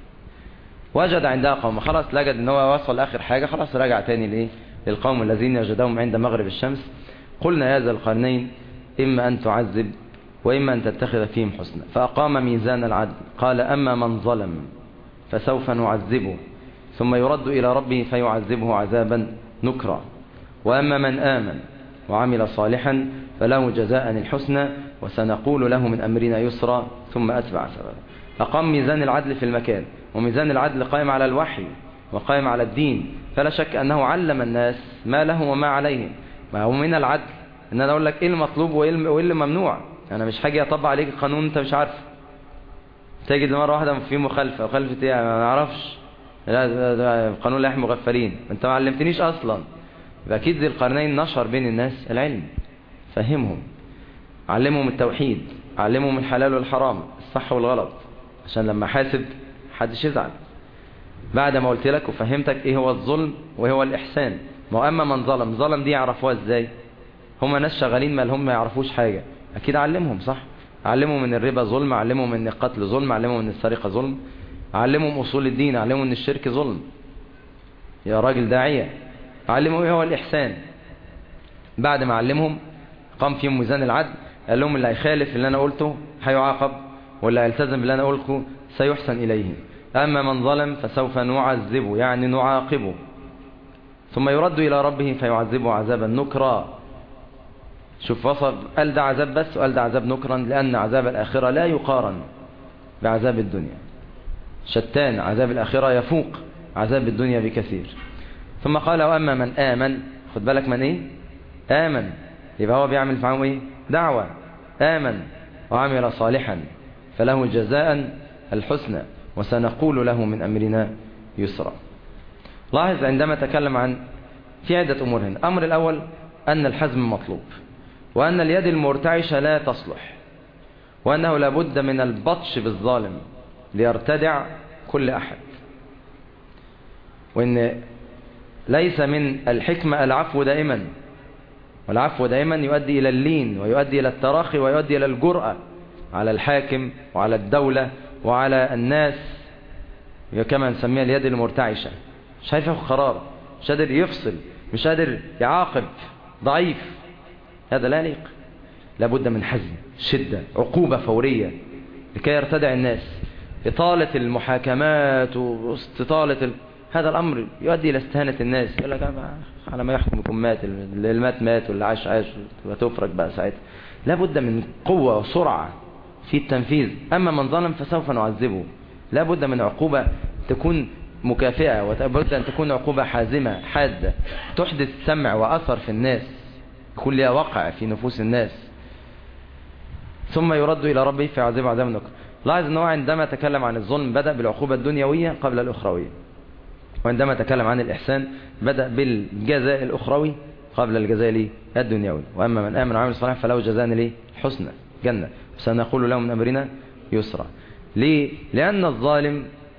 وجد عندها قوم خلاص لجد ان هو وصل اخر حاجه خلاص رجع تاني لايه للقوم الذين وجدهم عند مغرب الشمس قلنا يا ذا القرنين اما ان تعذب وإما أن تتخذ فيهم حسنا فأقام ميزان العدل قال أما من ظلم فسوف نعذبه ثم يرد إلى ربه فيعذبه عذابا نكرا وأما من آمن وعمل صالحا فله جزاء الحسنى وسنقول له من أمرنا يسرا ثم أتبع سببا أقام ميزان العدل في المكان وميزان العدل قائم على الوحي وقائم على الدين فلا شك أنه علم الناس ما لهم وما عليهم ما هو من العدل ان انا اقول لك ايه المطلوب وايه اللي ممنوع انا مش حاجه اطبق عليك القانون انت مش عارف تجد مره واحده في مخالفه مخالفه ايه ما نعرفش لا ده ده القانون لا يحمي مغفلين انت ما علمتنيش اصلا يبقى اكيد ذي القرنين نشر بين الناس العلم فهمهم علمهم التوحيد علمهم الحلال والحرام الصح والغلط عشان لما حاسب محدش يزعل بعد ما قلت لك وفهمتك ايه هو الظلم وايه هو الاحسان ما اما من ظلم ظلم دي يعرفوها ازاي هما ناس شغالين ما لهم ما يعرفوش حاجة اكيد علمهم صح علمهم ان الربا ظلم علمهم ان القتل ظلم علمهم ان السرقة ظلم علمهم اصول الدين علمهم ان الشرك ظلم يا راجل داعية علمهم ايه هو الاحسان بعد ما علمهم قام فيهم ميزان العدل قال لهم اللي هيخالف اللي انا قلته هيعاقب واللي هيلتزم باللي انا قلته سيحسن اليه اما من ظلم فسوف نعذبه يعني نعاقبه ثم يرد الى ربه فيعذبه عذابا نكرا شوف وصل قال ده عذاب بس وقال ده عذاب نكرا لأن عذاب الآخرة لا يقارن بعذاب الدنيا شتان عذاب الآخرة يفوق عذاب الدنيا بكثير ثم قال وأما من آمن خد بالك من إيه آمن يبقى هو بيعمل معهم إيه دعوة آمن وعمل صالحا فله جزاء الحسنى وسنقول له من أمرنا يسرا لاحظ عندما تكلم عن في عدة أمور هنا الأمر الأول أن الحزم مطلوب وأن اليد المرتعشة لا تصلح وأنه لابد من البطش بالظالم ليرتدع كل أحد وأن ليس من الحكمة العفو دائما والعفو دائما يؤدي إلى اللين ويؤدي إلى التراخي ويؤدي إلى الجرأة على الحاكم وعلى الدولة وعلى الناس كما نسميها اليد المرتعشة مش عارف ياخد قرار مش قادر يفصل مش قادر يعاقب ضعيف هذا لا يليق لابد من حزم شدة عقوبة فورية لكي يرتدع الناس إطالة المحاكمات واستطالة ال... هذا الأمر يؤدي إلى استهانة الناس يقول لك على ما يحكمكم مات اللي مات مات واللي عاش عاش وتفرج بقى ساعتها لابد من قوة وسرعة في التنفيذ أما من ظلم فسوف نعذبه لابد من عقوبة تكون مكافئة ولابد أن تكون عقوبة حازمة حادة تحدث سمع وأثر في الناس يكون لها وقع في نفوس الناس ثم يرد إلى ربه في عذاب عذاب النكر لاحظ أنه عندما تكلم عن الظلم بدأ بالعقوبة الدنيوية قبل الأخروية وعندما تكلم عن الإحسان بدأ بالجزاء الأخروي قبل الجزاء الدنيوي وأما من آمن وعمل صالحا فله جزاء ليه حسنى جنة سنقول له من أمرنا يسرا ليه؟ لأن الظالم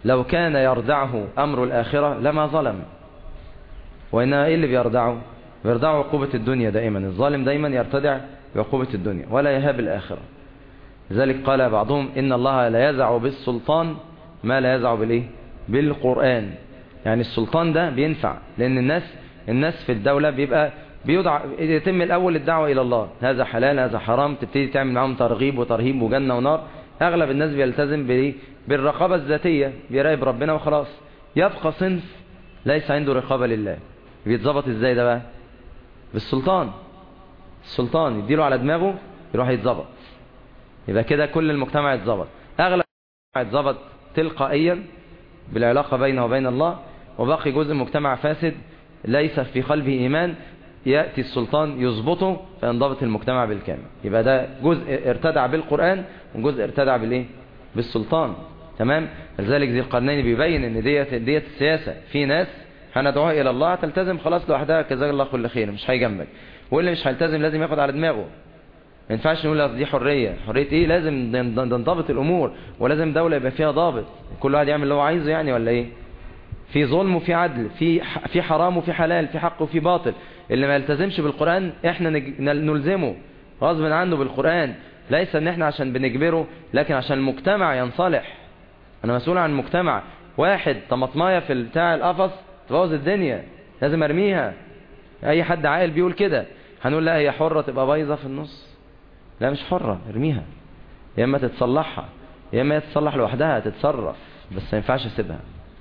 لو كان يردعه أمر الآخرة لما ظلم وإنما إيه اللي بيردعه بيردعه عقوبة الدنيا دائما الظالم دائما يرتدع بعقوبة الدنيا ولا يهاب الآخرة لذلك قال بعضهم إن الله لا يزع بالسلطان ما لا يزع بالإيه بالقرآن يعني السلطان ده بينفع لأن الناس الناس في الدولة بيبقى بيدع يتم الأول الدعوة إلى الله هذا حلال هذا حرام تبتدي تعمل معاهم ترغيب وترهيب وجنة ونار أغلب الناس بيلتزم بإيه بالرقابة الذاتية بيراقب ربنا وخلاص يبقى صنف ليس عنده رقابة لله بيتظبط ازاي ده بقى بالسلطان السلطان يديله على دماغه يروح يتظبط يبقى كده كل المجتمع يتظبط اغلب المجتمع يتظبط تلقائيا بالعلاقة بينه وبين الله وباقي جزء مجتمع فاسد ليس في قلبه ايمان يأتي السلطان يظبطه فينضبط المجتمع بالكامل يبقى ده جزء ارتدع بالقرآن وجزء ارتدع بالايه بالسلطان تمام لذلك ذي القرنين بيبين ان ديت ديت السياسة في ناس هندعوها الى الله تلتزم خلاص لوحدها جزاك الله كل خير مش هيجنبك واللي مش هيلتزم لازم ياخد على دماغه ما ينفعش نقول دي حرية حرية ايه لازم تنضبط الامور ولازم دولة يبقى فيها ضابط كل واحد يعمل اللي هو عايزه يعني ولا ايه في ظلم وفي عدل في في حرام وفي حلال في حق وفي باطل اللي ما يلتزمش بالقرآن احنا نلزمه غصب عنه بالقرآن ليس ان احنا عشان بنجبره لكن عشان المجتمع ينصلح انا مسؤول عن المجتمع واحد طماطمايه في بتاع القفص تبوظ الدنيا لازم ارميها اي حد عاقل بيقول كده هنقول لا هي حرة تبقى بايظة في النص لا مش حرة ارميها يا اما تتصلحها يا اما تتصلح لوحدها تتصرف بس ما ينفعش اسيبها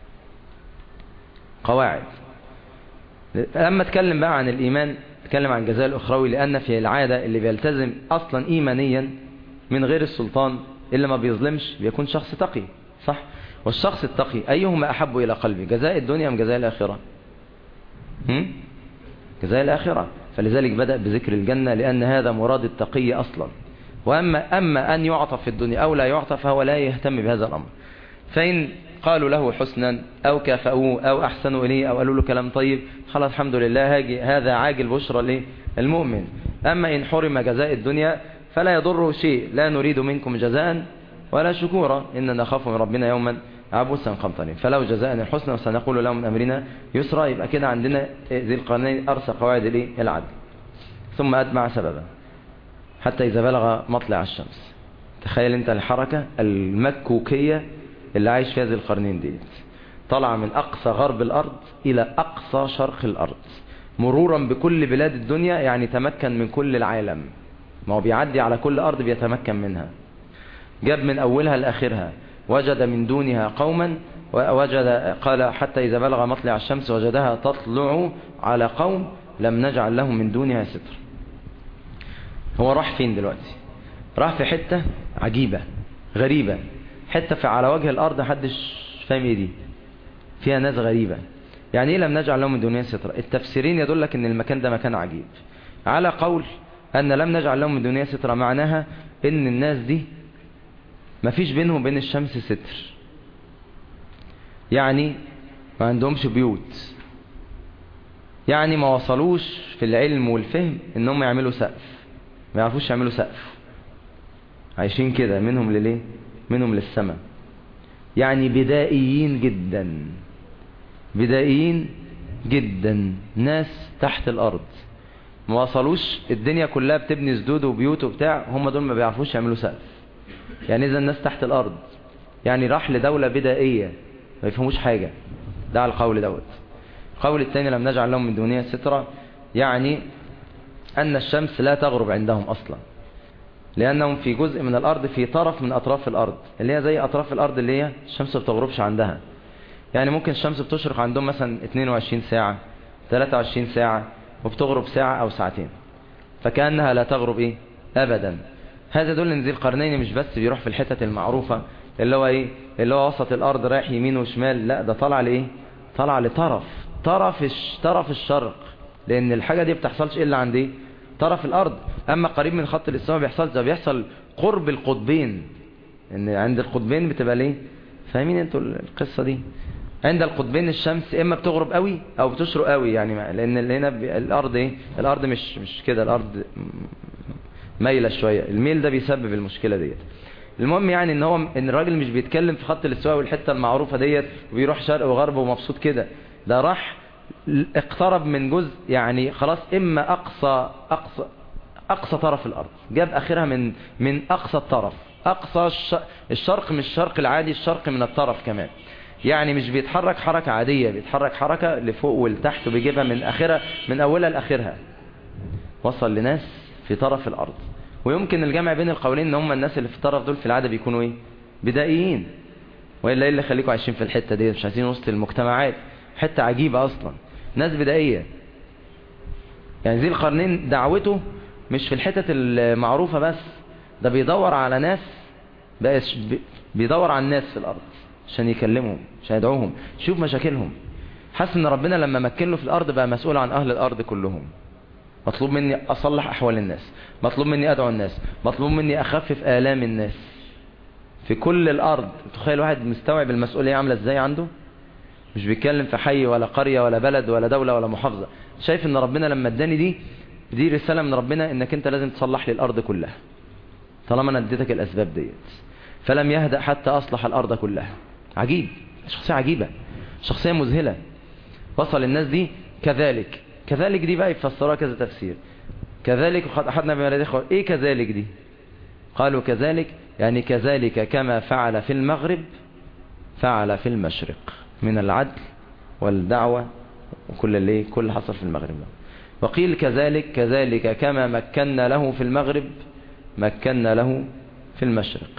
قواعد لما اتكلم بقى عن الايمان اتكلم عن الجزاء الاخروي لان في العادة اللي بيلتزم اصلا ايمانيا من غير السلطان اللي ما بيظلمش بيكون شخص تقي صح والشخص التقي أيهما أحب إلى قلبي جزاء الدنيا أم جزاء الآخرة هم؟ جزاء الآخرة فلذلك بدأ بذكر الجنة لأن هذا مراد التقي أصلا وأما أما أن يعطى في الدنيا أو لا يعطى فهو لا يهتم بهذا الأمر فإن قالوا له حسنا أو كافأوه أو أحسنوا إليه أو قالوا له كلام طيب خلاص الحمد لله هذا عاجل بشرى المؤمن أما إن حرم جزاء الدنيا فلا يضره شيء لا نريد منكم جزاء ولا شكورا إننا نخاف من ربنا يوما عبوسا قمطرين فلو جزاء الحسنى وسنقول له من أمرنا يسرى يبقى كده عندنا ذي القرنين أرسى قواعد العدل ثم أتبع سببا حتى إذا بلغ مطلع الشمس تخيل انت الحركة المكوكية اللي عايش فيها ذي القرنين دي طلع من أقصى غرب الأرض إلى أقصى شرق الأرض مرورا بكل بلاد الدنيا يعني تمكن من كل العالم ما هو بيعدي على كل أرض بيتمكن منها جاب من أولها لآخرها وجد من دونها قوما ووجد قال حتى إذا بلغ مطلع الشمس وجدها تطلع على قوم لم نجعل لهم من دونها ستر هو راح فين دلوقتي راح في حتة عجيبة غريبة حتة في على وجه الأرض حدش فاهم ايه دي فيها ناس غريبة يعني ايه لم نجعل لهم من دونها ستر التفسيرين يدلك ان المكان ده مكان عجيب على قول أن لم نجعل لهم من دونها ستر معناها ان الناس دي ما فيش بينهم وبين الشمس ستر يعني ما عندهمش بيوت يعني ما وصلوش في العلم والفهم ان هم يعملوا سقف ما يعرفوش يعملوا سقف عايشين كده منهم لليه منهم للسماء يعني بدائيين جدا بدائيين جدا ناس تحت الارض ما وصلوش الدنيا كلها بتبني سدود وبيوت وبتاع هم دول ما بيعرفوش يعملوا سقف يعني اذا الناس تحت الارض يعني راح لدولة بدائية ما يفهموش حاجة ده على القول دوت القول الثاني لم نجعل لهم من دونها سترة يعني أن الشمس لا تغرب عندهم أصلا لأنهم في جزء من الأرض في طرف من أطراف الأرض اللي هي زي أطراف الأرض اللي هي الشمس بتغربش عندها يعني ممكن الشمس بتشرق عندهم مثلا 22 ساعة 23 ساعة وبتغرب ساعة أو ساعتين فكأنها لا تغرب إيه أبدا هذا يدل ان ذي القرنين مش بس بيروح في الحتت المعروفة اللي هو ايه اللي هو وسط الارض رايح يمين وشمال لا ده طالع لايه طالع لطرف طرف طرف الشرق لان الحاجة دي بتحصلش الا عند ايه طرف الارض اما قريب من خط الاستواء بيحصل ده بيحصل قرب القطبين ان عند القطبين بتبقى ليه فاهمين انتوا القصة دي عند القطبين الشمس اما بتغرب قوي او بتشرق قوي يعني لان هنا الارض ايه الارض مش مش كده الارض مايلة شوية الميل ده بيسبب المشكلة ديت المهم يعني ان هو ان الراجل مش بيتكلم في خط الاستواء والحته المعروفه ديت وبيروح شرق وغرب ومبسوط كده ده راح اقترب من جزء يعني خلاص اما اقصى اقصى اقصى طرف الارض جاب اخرها من من اقصى الطرف اقصى الشرق مش الشرق العادي الشرق من الطرف كمان يعني مش بيتحرك حركة عادية بيتحرك حركة لفوق ولتحت وبيجيبها من اخرها من اولها لاخرها وصل لناس في طرف الارض ويمكن الجمع بين القولين ان هم الناس اللي في الطرف دول في العادة بيكونوا ايه بدائيين والا ايه اللي خليكم عايشين في الحتة دي مش عايزين وسط المجتمعات حتة عجيبة اصلا ناس بدائية يعني ذي القرنين دعوته مش في الحتة المعروفة بس ده بيدور على ناس بقاش بيدور على الناس في الارض عشان يكلمهم عشان يدعوهم شوف مشاكلهم حاسس ان ربنا لما مكن له في الارض بقى مسؤول عن اهل الارض كلهم مطلوب مني اصلح احوال الناس مطلوب مني ادعو الناس مطلوب مني اخفف الام الناس في كل الارض تخيل واحد مستوعب المسؤوليه عامله ازاي عنده مش بيتكلم في حي ولا قريه ولا بلد ولا دوله ولا محافظه شايف ان ربنا لما اداني دي دي رساله من ربنا انك انت لازم تصلح لي الارض كلها طالما انا اديتك الاسباب ديت فلم يهدأ حتى اصلح الارض كلها عجيب شخصيه عجيبه شخصيه مذهله وصل الناس دي كذلك كذلك دي بقى يفسرها كذا تفسير كذلك وقد احدنا بما لديه ايه كذلك دي قالوا كذلك يعني كذلك كما فعل في المغرب فعل في المشرق من العدل والدعوة وكل اللي كل حصل في المغرب وقيل كذلك كذلك كما مكنا له في المغرب مكنا له في المشرق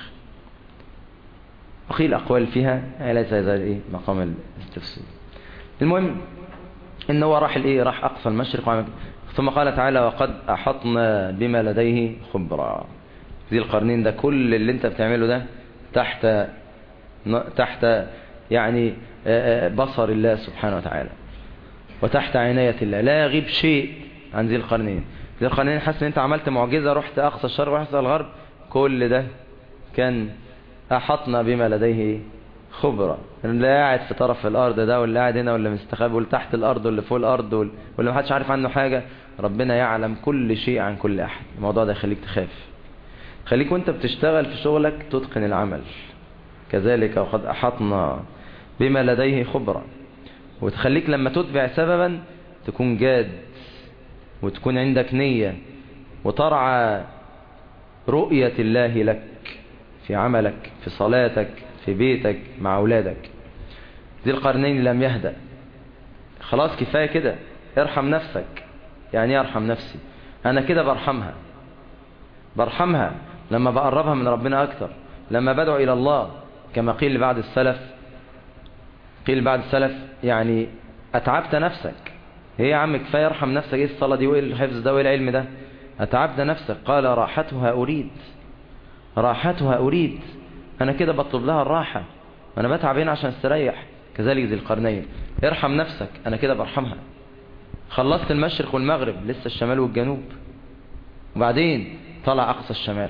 وقيل أقوال فيها ليس هذا إيه مقام الاستفسار المهم إن هو راح الإيه راح أقصى المشرق وعمل ثم قال تعالى وقد أحطنا بما لديه خبرا ذي القرنين ده كل اللي انت بتعمله ده تحت تحت يعني بصر الله سبحانه وتعالى وتحت عناية الله لا يغيب شيء عن ذي القرنين ذي القرنين حاسس ان انت عملت معجزة رحت اقصى الشرق واقصى الغرب كل ده كان احطنا بما لديه خبرة اللي قاعد في طرف الارض ده واللي قاعد هنا واللي مستخبي واللي تحت الارض واللي فوق الارض واللي محدش عارف عنه حاجة ربنا يعلم كل شيء عن كل احد الموضوع ده يخليك تخاف خليك وانت بتشتغل في شغلك تتقن العمل كذلك وقد احطنا بما لديه خبرة وتخليك لما تتبع سببا تكون جاد وتكون عندك نية وترعى رؤية الله لك في عملك في صلاتك في بيتك مع أولادك ذي القرنين لم يهدأ خلاص كفاية كده ارحم نفسك يعني ارحم نفسي أنا كده برحمها برحمها لما بقربها من ربنا أكتر لما بدعو إلى الله كما قيل بعد السلف قيل بعد السلف يعني أتعبت نفسك هي يا عم كفاية ارحم نفسك ايه الصلاة دي وايه الحفظ ده وايه العلم ده أتعبت نفسك قال راحتها أريد راحتها أريد أنا كده بطلب لها الراحة أنا بتعب هنا عشان استريح كذلك ذي القرنين ارحم نفسك أنا كده برحمها خلصت المشرق والمغرب لسه الشمال والجنوب وبعدين طلع أقصى الشمال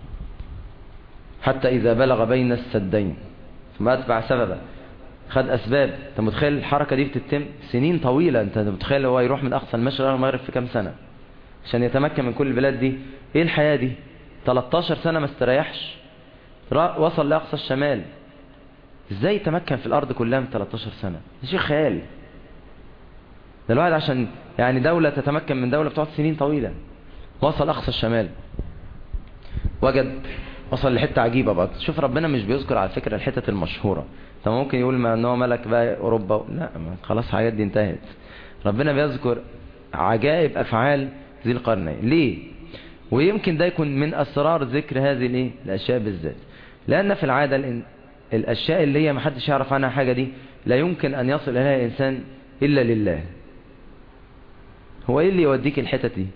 حتى إذا بلغ بين السدين ثم أتبع سببا خد أسباب أنت متخيل الحركة دي بتتم سنين طويلة أنت متخيل هو يروح من أقصى المشرق والمغرب في كام سنة عشان يتمكن من كل البلاد دي إيه الحياة دي 13 سنة ما استريحش وصل لأقصى الشمال ازاي يتمكن في الأرض كلها من 13 سنة ده شيء خيال ده الواحد عشان يعني دولة تتمكن من دولة بتقعد سنين طويلة وصل أقصى الشمال وجد وصل لحتة عجيبة بقى شوف ربنا مش بيذكر على فكرة الحتة المشهورة طب ممكن يقول ما ان هو ملك بقى أوروبا لا خلاص الحاجات دي انتهت ربنا بيذكر عجائب أفعال ذي القرنين ليه ويمكن ده يكون من أسرار ذكر هذه الايه الأشياء بالذات لأن في العادة الأشياء اللي هي محدش يعرف عنها حاجة دي لا يمكن أن يصل إليها الإنسان إلا لله هو إيه اللي يوديك الحتة دي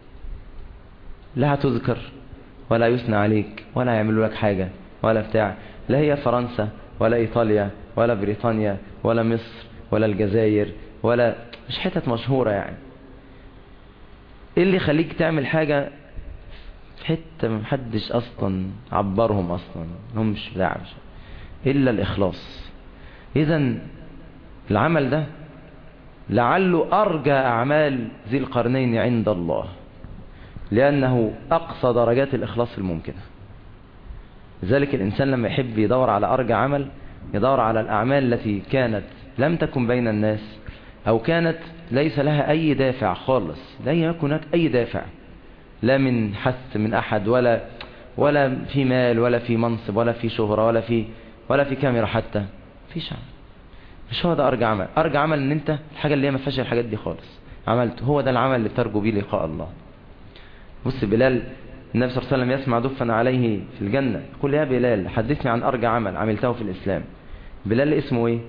لا هتذكر ولا يثنى عليك ولا يعملوا لك حاجة ولا بتاع لا هي فرنسا ولا إيطاليا ولا بريطانيا ولا مصر ولا الجزائر ولا مش حتت مشهورة يعني ايه اللي يخليك تعمل حاجة في حتة محدش اصلا عبرهم اصلا هم مش بتاع مش الا الاخلاص اذا العمل ده لعله ارجى اعمال ذي القرنين عند الله لانه اقصى درجات الاخلاص الممكنة لذلك الإنسان لما يحب يدور على أرجى عمل يدور على الأعمال التي كانت لم تكن بين الناس أو كانت ليس لها أي دافع خالص لا يكون هناك أي دافع لا من حث من أحد ولا ولا في مال ولا في منصب ولا في شهرة ولا في ولا في كاميرا حتى فيش عمل مش هو ده أرجى عمل أرجى عمل إن أنت الحاجة اللي هي ما فيهاش الحاجات دي خالص عملت هو ده العمل اللي ترجو بيه لقاء الله بص بلال النبي صلى الله عليه وسلم يسمع دفا عليه في الجنة يقول يا بلال حدثني عن أرجى عمل عملته في الإسلام بلال اسمه ايه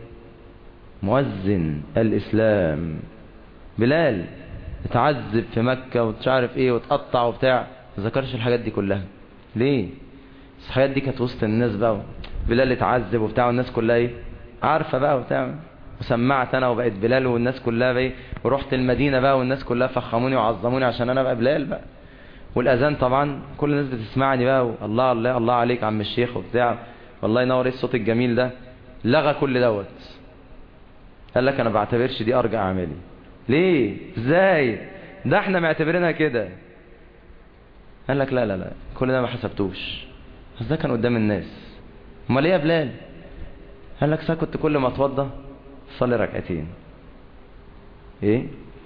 مؤذن الإسلام بلال اتعذب في مكة ومش عارف ايه وتقطع وبتاع ما ذكرش الحاجات دي كلها ليه بس الحاجات دي كانت وسط الناس بقى بلال اتعذب وبتاع والناس كلها ايه عارفة بقى وبتاع وسمعت انا وبقيت بلال والناس كلها بقى ورحت المدينة بقى والناس كلها فخموني وعظموني عشان انا بقى بلال بقى والاذان طبعا كل الناس بتسمعني بقى الله الله الله عليك عم الشيخ وبتاع والله ينور ايه الصوت الجميل ده لغى كل دوت قال لك انا بعتبرش دي ارجع اعمالي ليه ازاي ده احنا معتبرينها كده قال لك لا لا لا كل ده ما حسبتوش بس ده كان قدام الناس امال ايه يا بلال قال لك ساعه كنت كل ما اتوضى صلي ركعتين ايه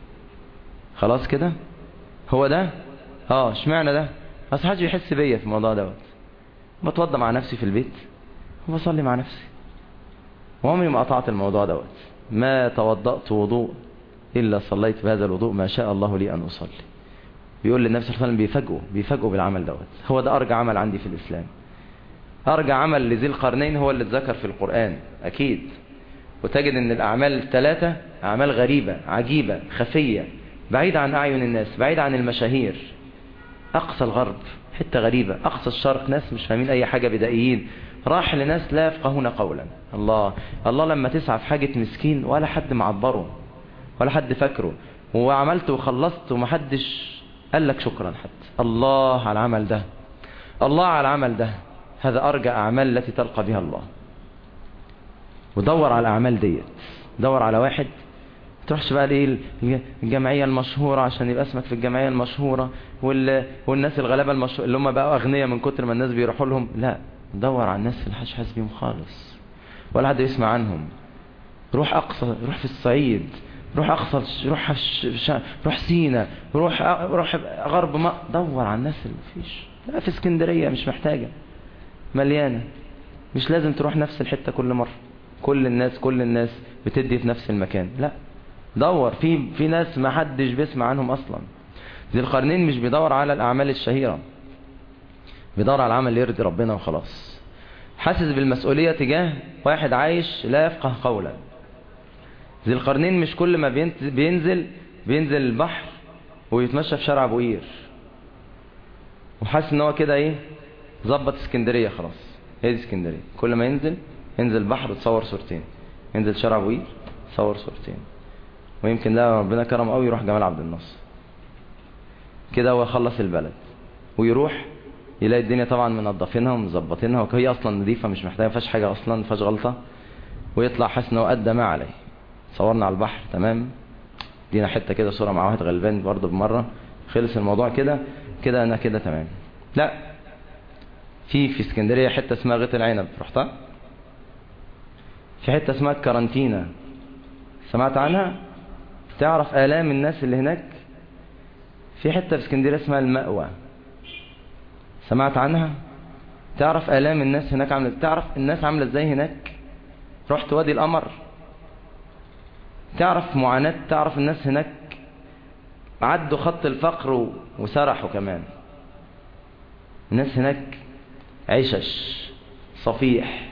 خلاص كده هو ده اه اشمعنى ده اصل حد بيحس بيا في الموضوع دوت بتوضى مع نفسي في البيت وبصلي مع نفسي وعمري ما قطعت الموضوع دوت ما توضأت وضوء إلا صليت بهذا الوضوء ما شاء الله لي أن أصلي بيقول للنبي صلى الله عليه وسلم بيفاجئوا بيفاجئوا بالعمل دوت هو ده أرجى عمل عندي في الإسلام أرجى عمل لذي القرنين هو اللي اتذكر في القرآن أكيد وتجد أن الأعمال الثلاثة أعمال غريبة عجيبة خفية بعيدة عن أعين الناس بعيدة عن المشاهير أقصى الغرب حتة غريبة أقصى الشرق ناس مش فاهمين أي حاجة بدائيين راح لناس لا يفقهون قولا الله الله لما تسعى في حاجة مسكين ولا حد معبره ولا حد فاكره وعملت وخلصت ومحدش قال لك شكرا حتى الله على العمل ده الله على العمل ده هذا أرجى أعمال التي تلقى بها الله ودور على الأعمال ديت دور على واحد تروحش بقى ليه الجمعية المشهورة عشان يبقى اسمك في الجمعية المشهورة والناس الغلابة المشهورة اللي هم بقوا أغنياء من كتر ما الناس بيروحوا لهم لا دور على الناس اللي حاش حاسس بيهم خالص ولا حد يسمع عنهم روح أقصى روح في الصعيد روح أقصى روح ش... روح سينا روح روح غرب ما دور على الناس اللي فيش لا في اسكندرية مش محتاجة مليانة مش لازم تروح نفس الحتة كل مرة كل الناس كل الناس بتدي في نفس المكان لا دور في في ناس ما حدش بيسمع عنهم اصلا ذي القرنين مش بيدور على الاعمال الشهيره بيدور على العمل اللي يرضي ربنا وخلاص حاسس بالمسؤوليه تجاه واحد عايش لا يفقه قولا ذي القرنين مش كل ما بينزل بينزل البحر ويتمشى في شارع ابو قير وحاسس ان هو كده ايه ظبط اسكندريه خلاص هي دي اسكندريه كل ما ينزل ينزل البحر وتصور صورتين ينزل شارع ابو قير تصور صورتين ويمكن ده ربنا كرم قوي يروح جمال عبد الناصر كده هو خلص البلد ويروح يلاقي الدنيا طبعا منظفينها ومظبطينها وهي اصلا نظيفه مش محتاجه فيهاش حاجه اصلا ما فيهاش غلطه ويطلع حاسس ان هو ادى ما عليه صورنا على البحر تمام دينا حته كده صوره مع واحد غلبان برضه بمره خلص الموضوع كده كده انا كده تمام لا في في اسكندريه حته اسمها غيط العنب رحتها في حته اسمها الكارانتينا سمعت عنها تعرف آلام الناس اللي هناك في حتة في اسكندرية اسمها المأوى سمعت عنها تعرف آلام الناس هناك عاملة تعرف الناس عاملة ازاي هناك رحت وادي القمر تعرف معاناة تعرف الناس هناك عدوا خط الفقر وسرحوا كمان الناس هناك عشش صفيح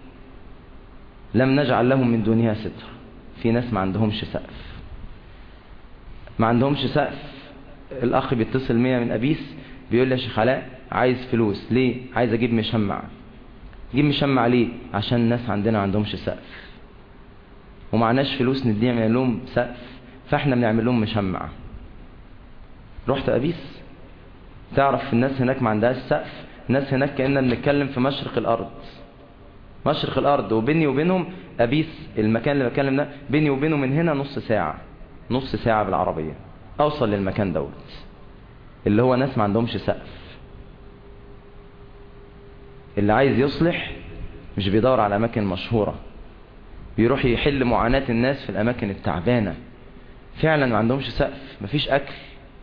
لم نجعل لهم من دونها ستر في ناس ما عندهمش سقف ما عندهمش سقف الاخ بيتصل مية من ابيس بيقول لي يا شيخ علاء عايز فلوس ليه عايز اجيب مشمع اجيب مشمع ليه عشان الناس عندنا ما عندهمش سقف ومعناش فلوس نديهم نعمل لهم سقف فاحنا بنعمل لهم مشمع رحت ابيس تعرف الناس هناك ما عندهاش سقف الناس هناك كأننا بنتكلم في مشرق الارض مشرق الارض وبيني وبينهم ابيس المكان اللي بتكلم ده بيني وبينه من هنا نص ساعة نص ساعة بالعربية اوصل للمكان دوت اللي هو ناس ما عندهمش سقف اللي عايز يصلح مش بيدور على اماكن مشهورة بيروح يحل معاناة الناس في الاماكن التعبانة فعلا ما عندهمش سقف مفيش اكل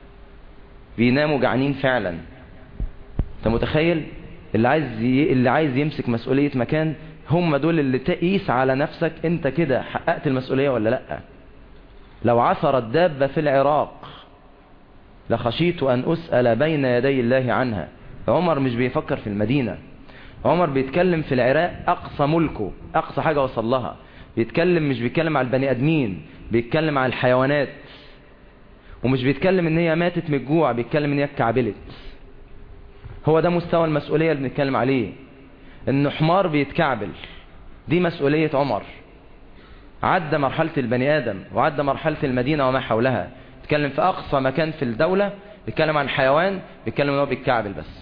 بيناموا جعانين فعلا انت متخيل اللي عايز ي... اللي عايز يمسك مسؤولية مكان هم دول اللي تقيس على نفسك انت كده حققت المسؤولية ولا لا لو عثرت دابة في العراق لخشيت ان اسأل بين يدي الله عنها عمر مش بيفكر في المدينة عمر بيتكلم في العراق اقصى ملكه اقصى حاجة وصل لها بيتكلم مش بيتكلم على البني ادمين بيتكلم على الحيوانات ومش بيتكلم ان هي ماتت من الجوع بيتكلم ان هي اتكعبلت هو ده مستوى المسؤولية اللي بنتكلم عليه ان حمار بيتكعبل دي مسؤولية عمر عدى مرحلة البني ادم وعدى مرحلة المدينة وما حولها بيتكلم في اقصى مكان في الدولة بيتكلم عن حيوان بيتكلم ان هو بيتكعبل بس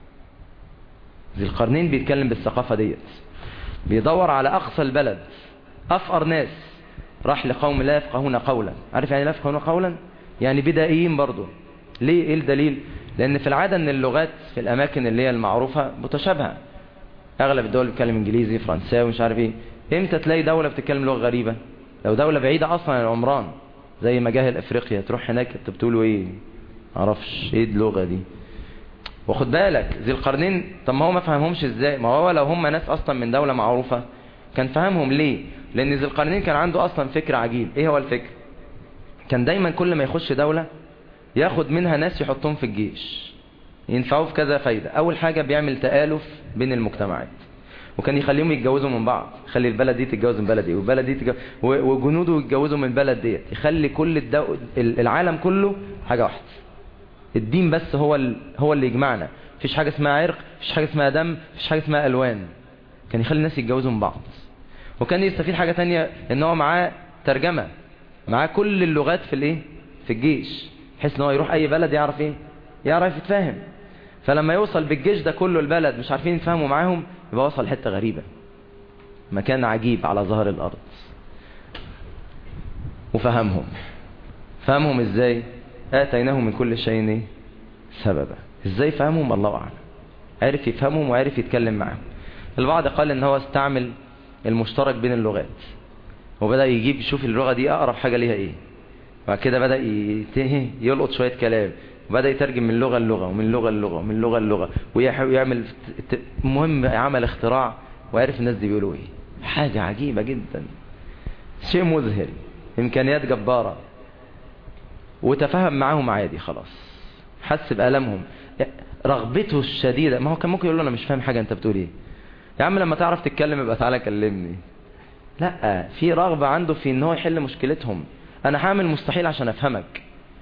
ذي القرنين بيتكلم بالثقافة ديت بيدور على اقصى البلد افقر ناس راح لقوم لا يفقهون قولا عارف يعني لا يفقهون قولا يعني بدائيين برضو ليه ايه الدليل لان في العادة ان اللغات في الاماكن اللي هي المعروفة متشابهة اغلب الدول بتتكلم انجليزي فرنساوي مش عارف ايه امتى تلاقي دولة بتتكلم لغة غريبة لو دولة بعيدة اصلا عن العمران زي مجاهل افريقيا تروح هناك انت بتقولوا ايه معرفش ايه اللغة دي وخد بالك ذي القرنين طب ما هو ما فهمهمش ازاي ما هو لو هم ناس اصلا من دولة معروفة كان فهمهم ليه لان ذي القرنين كان عنده اصلا فكر عجيب ايه هو الفكر كان دايما كل ما يخش دولة ياخد منها ناس يحطهم في الجيش ينفعوه في كذا فايدة اول حاجة بيعمل تآلف بين المجتمعات وكان يخليهم يتجوزوا من بعض يخلي البلد دي تتجوز من بلد دي والبلد دي تتجوز وجنوده يتجوزوا من البلد ديت يخلي كل الدو... العالم كله حاجة واحدة الدين بس هو ال... هو اللي يجمعنا مفيش حاجة اسمها عرق مفيش حاجة اسمها دم مفيش حاجة اسمها الوان كان يخلي الناس يتجوزوا من بعض وكان يستفيد حاجة تانية ان هو معاه ترجمة معاه كل اللغات في الايه في الجيش بحيث ان هو يروح اي بلد يعرف ايه يعرف يتفاهم فلما يوصل بالجيش ده كله البلد مش عارفين يتفاهموا معاهم يبقى وصل حتة غريبة مكان عجيب على ظهر الارض وفهمهم فهمهم ازاي اتيناهم من كل شيء ايه سببا ازاي فهمهم الله اعلم عرف يفهمهم وعرف يتكلم معاهم البعض قال ان هو استعمل المشترك بين اللغات وبدأ يجيب يشوف اللغة دي اقرب حاجة ليها ايه بعد كده بدأ يتهي يلقط شوية كلام وبدأ يترجم من لغة لغة ومن لغة لغة ومن لغة لغة ويعمل المهم عمل اختراع وعرف الناس دي بيقولوا ايه حاجة عجيبة جدا شيء مذهل امكانيات جبارة وتفهم معاهم عادي خلاص حس بألمهم رغبته الشديدة ما هو كان ممكن يقول له انا مش فاهم حاجة انت بتقول ايه يا عم لما تعرف تتكلم يبقى تعالى كلمني لا في رغبة عنده في ان هو يحل مشكلتهم انا هعمل مستحيل عشان افهمك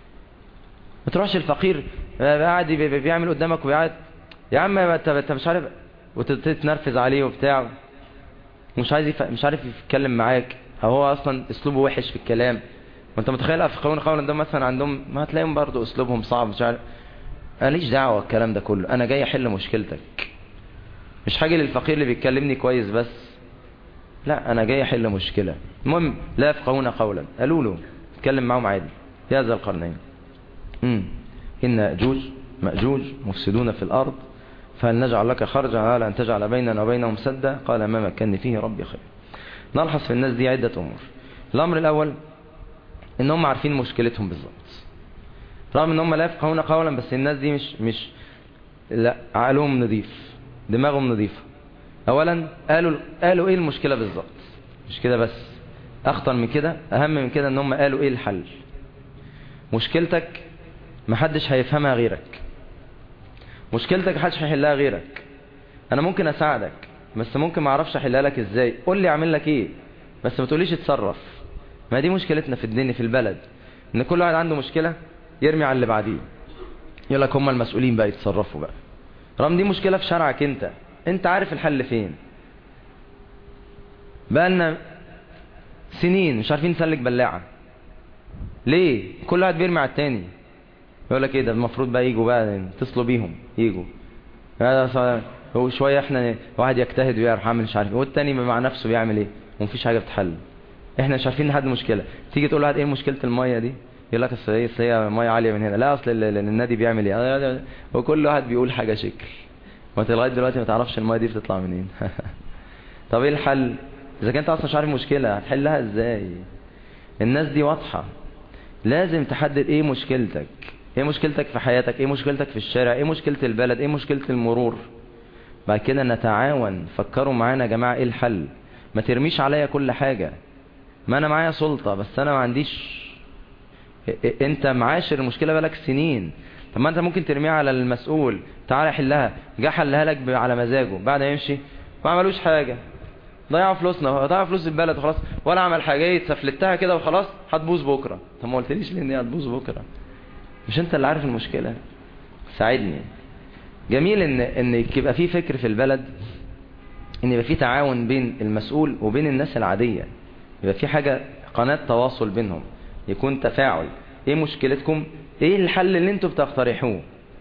ما تروحش الفقير قاعد بيعمل قدامك وقاعد يا عم انت مش عارف وتتنرفز عليه وبتاع مش عايز يف... مش عارف يتكلم معاك او هو اصلا اسلوبه وحش في الكلام وانت متخيل افقهون قولا ده مثلا عندهم ما هتلاقيهم برضه اسلوبهم صعب مش عارف ماليش دعوه الكلام ده كله انا جاي احل مشكلتك مش حاجه للفقير اللي بيتكلمني كويس بس لا انا جاي احل مشكله المهم لا يفقهون قولا قالوا له اتكلم معاهم عادي يا ذا القرنين امم ان اجوج ماجوج مفسدون في الارض فهل نجعل لك خرجا على ان تجعل بيننا وبينهم سدا قال ما مكنني فيه ربي خير نلحظ في الناس دي عده امور الامر الاول ان هم عارفين مشكلتهم بالظبط رغم ان هم لا يفقهون قولا بس الناس دي مش مش لا عقلهم نظيف دماغهم نظيفه اولا قالوا قالوا ايه المشكله بالظبط مش كده بس اخطر من كده اهم من كده ان هم قالوا ايه الحل مشكلتك محدش هيفهمها غيرك مشكلتك محدش هيحلها غيرك انا ممكن اساعدك بس ممكن ما اعرفش احلها لك ازاي قول لي اعمل لك ايه بس ما تقوليش اتصرف ما دي مشكلتنا في الدنيا في البلد ان كل واحد عنده مشكله يرمي على اللي بعديه يقول لك هم المسؤولين بقى يتصرفوا بقى رغم دي مشكله في شرعك انت انت عارف الحل فين بقالنا سنين مش عارفين نسلك بلاعة ليه كل واحد بيرمي على التاني يقول لك ايه ده المفروض بقى يجوا بقى يتصلوا بيهم يجوا هذا هو شويه احنا واحد يجتهد ويعرف عامل مش عارف والتاني مع نفسه بيعمل ايه ومفيش حاجه بتحل احنا مش عارفين نحل مشكله تيجي تقول لواحد ايه مشكله الميه دي يقول لك اصل هي ميه عاليه من هنا لا اصل النادي بيعمل ايه وكل واحد بيقول حاجه شكل وانت لغايه دلوقتي ما تعرفش الميه دي بتطلع منين طب ايه الحل اذا كنت اصلا مش عارف مشكله هتحلها ازاي الناس دي واضحه لازم تحدد ايه مشكلتك ايه مشكلتك في حياتك ايه مشكلتك في الشارع ايه مشكله البلد ايه مشكله المرور بعد كده نتعاون فكروا معانا يا جماعه ايه الحل ما ترميش عليا كل حاجه ما انا معايا سلطه بس انا ما عنديش انت معاشر المشكله بقالك سنين طب ما انت ممكن ترميها على المسؤول تعالى حلها جه حلها لك على مزاجه بعد ما يمشي ما عملوش حاجه ضيعوا فلوسنا ضيعوا فلوس البلد وخلاص ولا عمل حاجه سفلتها كده وخلاص هتبوظ بكره طب ما قلتليش ليه ان هي هتبوظ بكره مش انت اللي عارف المشكله ساعدني جميل ان ان يبقى في فكر في البلد ان يبقى في تعاون بين المسؤول وبين الناس العاديه يبقى في حاجه قناه تواصل بينهم يكون تفاعل ايه مشكلتكم ايه الحل اللي انتوا بتقترحوه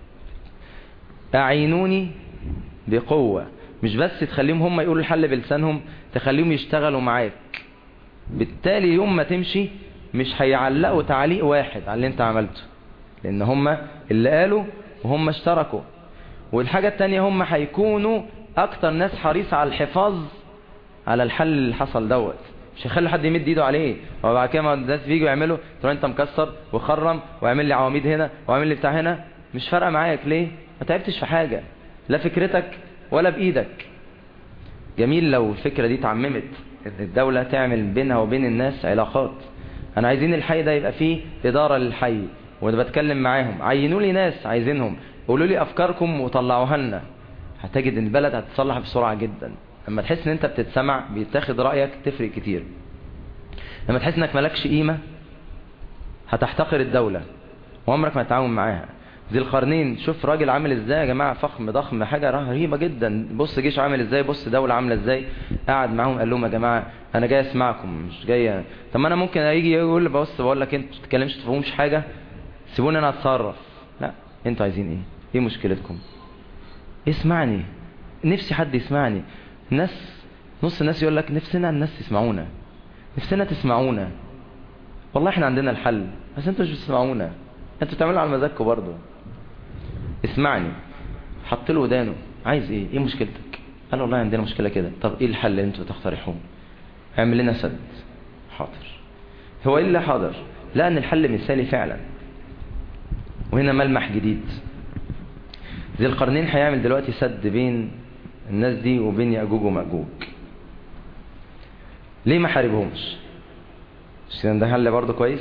اعينوني بقوه مش بس تخليهم هم يقولوا الحل بلسانهم تخليهم يشتغلوا معاك بالتالي يوم ما تمشي مش هيعلقوا تعليق واحد على اللي انت عملته لان هم اللي قالوا وهم اشتركوا والحاجة التانية هم هيكونوا اكتر ناس حريصة على الحفاظ على الحل اللي حصل دوت مش هيخلي حد يمد ايده عليه وبعد كده ما الناس بييجوا يعملوا تروح انت مكسر وخرم واعمل لي عواميد هنا واعمل لي بتاع هنا مش فارقه معاك ليه ما تعبتش في حاجه لا فكرتك ولا بايدك جميل لو الفكره دي اتعممت ان الدوله تعمل بينها وبين الناس علاقات انا عايزين الحي ده يبقى فيه اداره للحي وانا بتكلم معاهم عينوا لي ناس عايزينهم قولوا لي افكاركم وطلعوها لنا هتجد ان البلد هتتصلح بسرعه جدا لما تحس ان انت بتتسمع بيتاخد رايك تفرق كتير لما تحس انك مالكش قيمه هتحتقر الدوله وعمرك ما تتعاون معاها ذي القرنين شوف راجل عامل ازاي يا جماعه فخم ضخم حاجه رهيبه جدا بص جيش عامل ازاي بص دوله عامله ازاي قعد معاهم قال لهم يا جماعه انا جاي اسمعكم مش جاي طب ما انا ممكن يجي يقول بص بقول لك انتوا ما تتكلمش تفهموش حاجه سيبوني انا اتصرف لا انتوا عايزين ايه ايه مشكلتكم اسمعني نفسي حد يسمعني ناس نص الناس يقول لك نفسنا الناس يسمعونا نفسنا تسمعونا والله احنا عندنا الحل بس انتوا مش بتسمعونا انتوا بتعملوا على مزاجكم برضه اسمعني حط له ودانه عايز ايه ايه مشكلتك قال والله عندنا مشكله كده طب ايه الحل اللي انتوا تقترحوه اعمل لنا سد حاضر هو ايه اللي حاضر لان الحل مثالي فعلا وهنا ملمح جديد ذي القرنين هيعمل دلوقتي سد بين الناس دي وبين يأجوج ومأجوج ليه ما حاربهمش عشان ده حل برضه كويس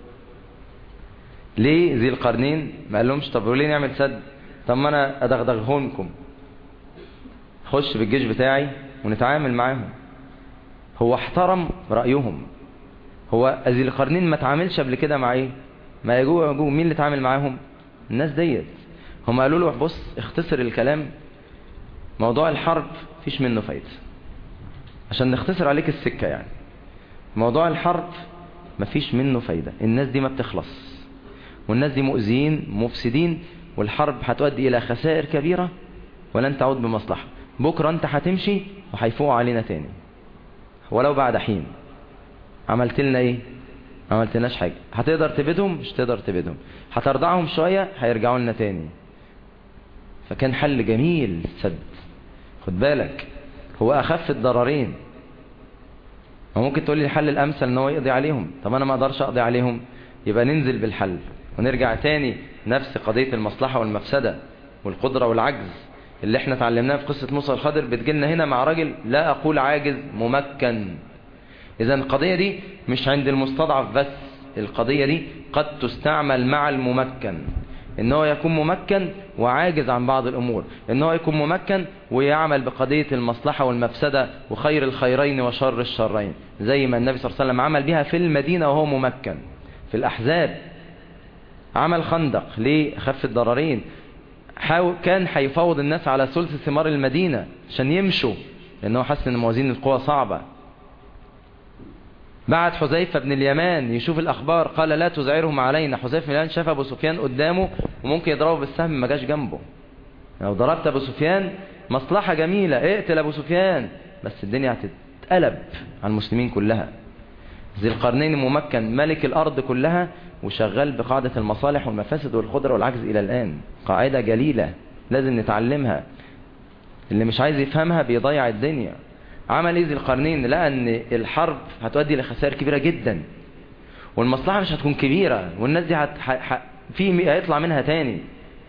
ليه ذي القرنين ما قالهمش طب وليه نعمل سد طب ما انا ادغدغهونكم خش بالجيش بتاعي ونتعامل معاهم هو احترم رأيهم هو ذي القرنين ما تعاملش قبل كده مع ايه ما يجوج ومأجوج مين اللي اتعامل معاهم الناس ديت هم قالوا له بص اختصر الكلام موضوع الحرب فيش منه فايدة عشان نختصر عليك السكة يعني موضوع الحرب مفيش منه فايدة الناس دي ما بتخلص والناس دي مؤذيين مفسدين والحرب هتؤدي إلى خسائر كبيرة ولن تعود بمصلحة بكرة انت هتمشي وهيفوقوا علينا تاني ولو بعد حين عملت لنا ايه ما عملتلناش حاجة هتقدر تبيدهم مش تقدر تبيدهم هترضعهم شوية هيرجعوا لنا تاني فكان حل جميل سد خد بالك هو اخف الضررين وممكن تقول لي الحل الامثل ان هو يقضي عليهم طب انا ما اقدرش اقضي عليهم يبقى ننزل بالحل ونرجع تاني نفس قضية المصلحة والمفسدة والقدرة والعجز اللي احنا اتعلمناها في قصة موسى الخضر بتجيلنا هنا مع راجل لا اقول عاجز ممكن اذا القضية دي مش عند المستضعف بس القضية دي قد تستعمل مع الممكن ان هو يكون ممكن وعاجز عن بعض الامور ان هو يكون ممكن ويعمل بقضية المصلحة والمفسدة وخير الخيرين وشر الشرين زي ما النبي صلى الله عليه وسلم عمل بها في المدينة وهو ممكن في الاحزاب عمل خندق ليه خف الضررين حاول كان هيفوض الناس على ثلث ثمار المدينة عشان يمشوا لانه حس ان موازين القوى صعبة بعت حذيفة بن اليمان يشوف الأخبار قال لا تزعرهم علينا حذيفة بن اليمان شاف أبو سفيان قدامه وممكن يضربه بالسهم ما جاش جنبه لو ضربت أبو سفيان مصلحة جميلة اقتل أبو سفيان بس الدنيا هتتقلب على المسلمين كلها ذي القرنين ممكن ملك الأرض كلها وشغال بقاعدة المصالح والمفاسد والقدرة والعجز إلى الآن قاعدة جليلة لازم نتعلمها اللي مش عايز يفهمها بيضيع الدنيا عمل ايه ذي القرنين لقى ان الحرب هتؤدي لخسائر كبيرة جدا والمصلحة مش هتكون كبيرة والناس دي هت... ح... ح... في هيطلع منها تاني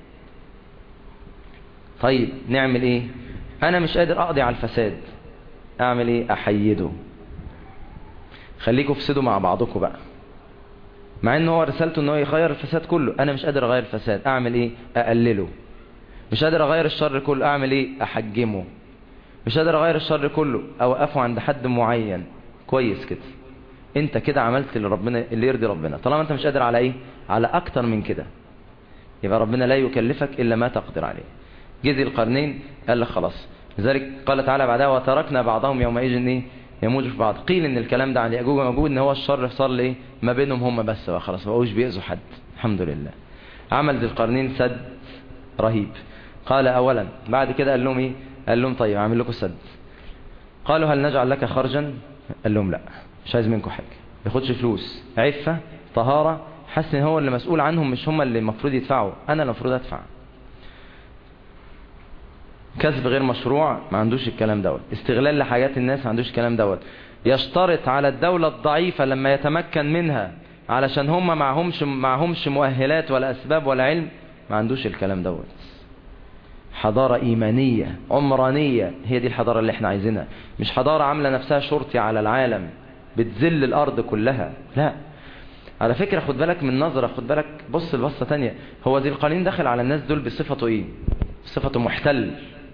طيب نعمل ايه انا مش قادر اقضي على الفساد اعمل ايه احيده خليكوا افسدوا مع بعضكم بقى مع ان هو رسالته ان هو يغير الفساد كله انا مش قادر اغير الفساد اعمل ايه اقلله مش قادر اغير الشر كله اعمل ايه احجمه مش قادر اغير الشر كله اوقفه عند حد معين كويس كده انت كده عملت اللي ربنا اللي يرضي ربنا طالما انت مش قادر على ايه على اكتر من كده يبقى ربنا لا يكلفك الا ما تقدر عليه جزي القرنين قال لك خلاص لذلك قال تعالى بعدها وتركنا بعضهم يومئذ ايه يموج في بعض قيل ان الكلام ده عن ياجوج وماجوج ان هو الشر صار ايه ما بينهم هم بس بقى خلاص ما بقوش بيأذوا حد الحمد لله عمل ذي القرنين سد رهيب قال اولا بعد كده قال لهم ايه قال لهم طيب اعمل لكم سد قالوا هل نجعل لك خرجا قال لهم لا مش عايز منكم حاجه ما ياخدش فلوس عفه طهاره حاسس ان هو اللي مسؤول عنهم مش هم اللي المفروض يدفعوا انا اللي المفروض ادفع كسب غير مشروع ما عندوش الكلام دوت استغلال لحاجات الناس ما عندوش الكلام دوت يشترط على الدولة الضعيفة لما يتمكن منها علشان هم معهمش معهمش مؤهلات ولا أسباب ولا علم ما عندوش الكلام دوت حضارة إيمانية عمرانية هي دي الحضارة اللي احنا عايزينها مش حضارة عاملة نفسها شرطي على العالم بتذل الأرض كلها لا على فكرة خد بالك من نظرة خد بالك بص البصة تانية هو ذي القانين دخل على الناس دول بصفته ايه بصفته محتل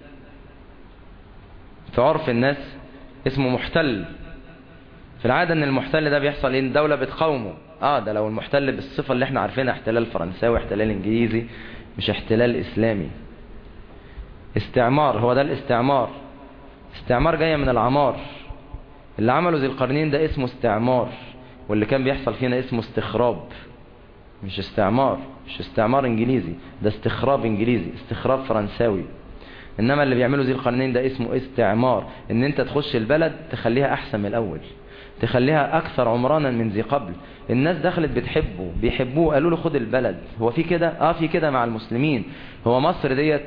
في عرف الناس اسمه محتل في العادة ان المحتل ده بيحصل ايه الدولة بتقاومه اه ده لو المحتل بالصفة اللي احنا عارفينها احتلال فرنساوي احتلال انجليزي مش احتلال اسلامي استعمار هو ده الاستعمار استعمار جاية من العمار اللي عمله ذي القرنين ده اسمه استعمار واللي كان بيحصل فينا اسمه استخراب مش استعمار مش استعمار انجليزي ده استخراب انجليزي استخراب فرنساوي انما اللي بيعمله ذي القرنين ده اسمه استعمار ان انت تخش البلد تخليها احسن من الاول تخليها اكثر عمرانا من ذي قبل الناس دخلت بتحبه بيحبوه قالوا له خد البلد هو في كده اه في كده مع المسلمين هو مصر ديت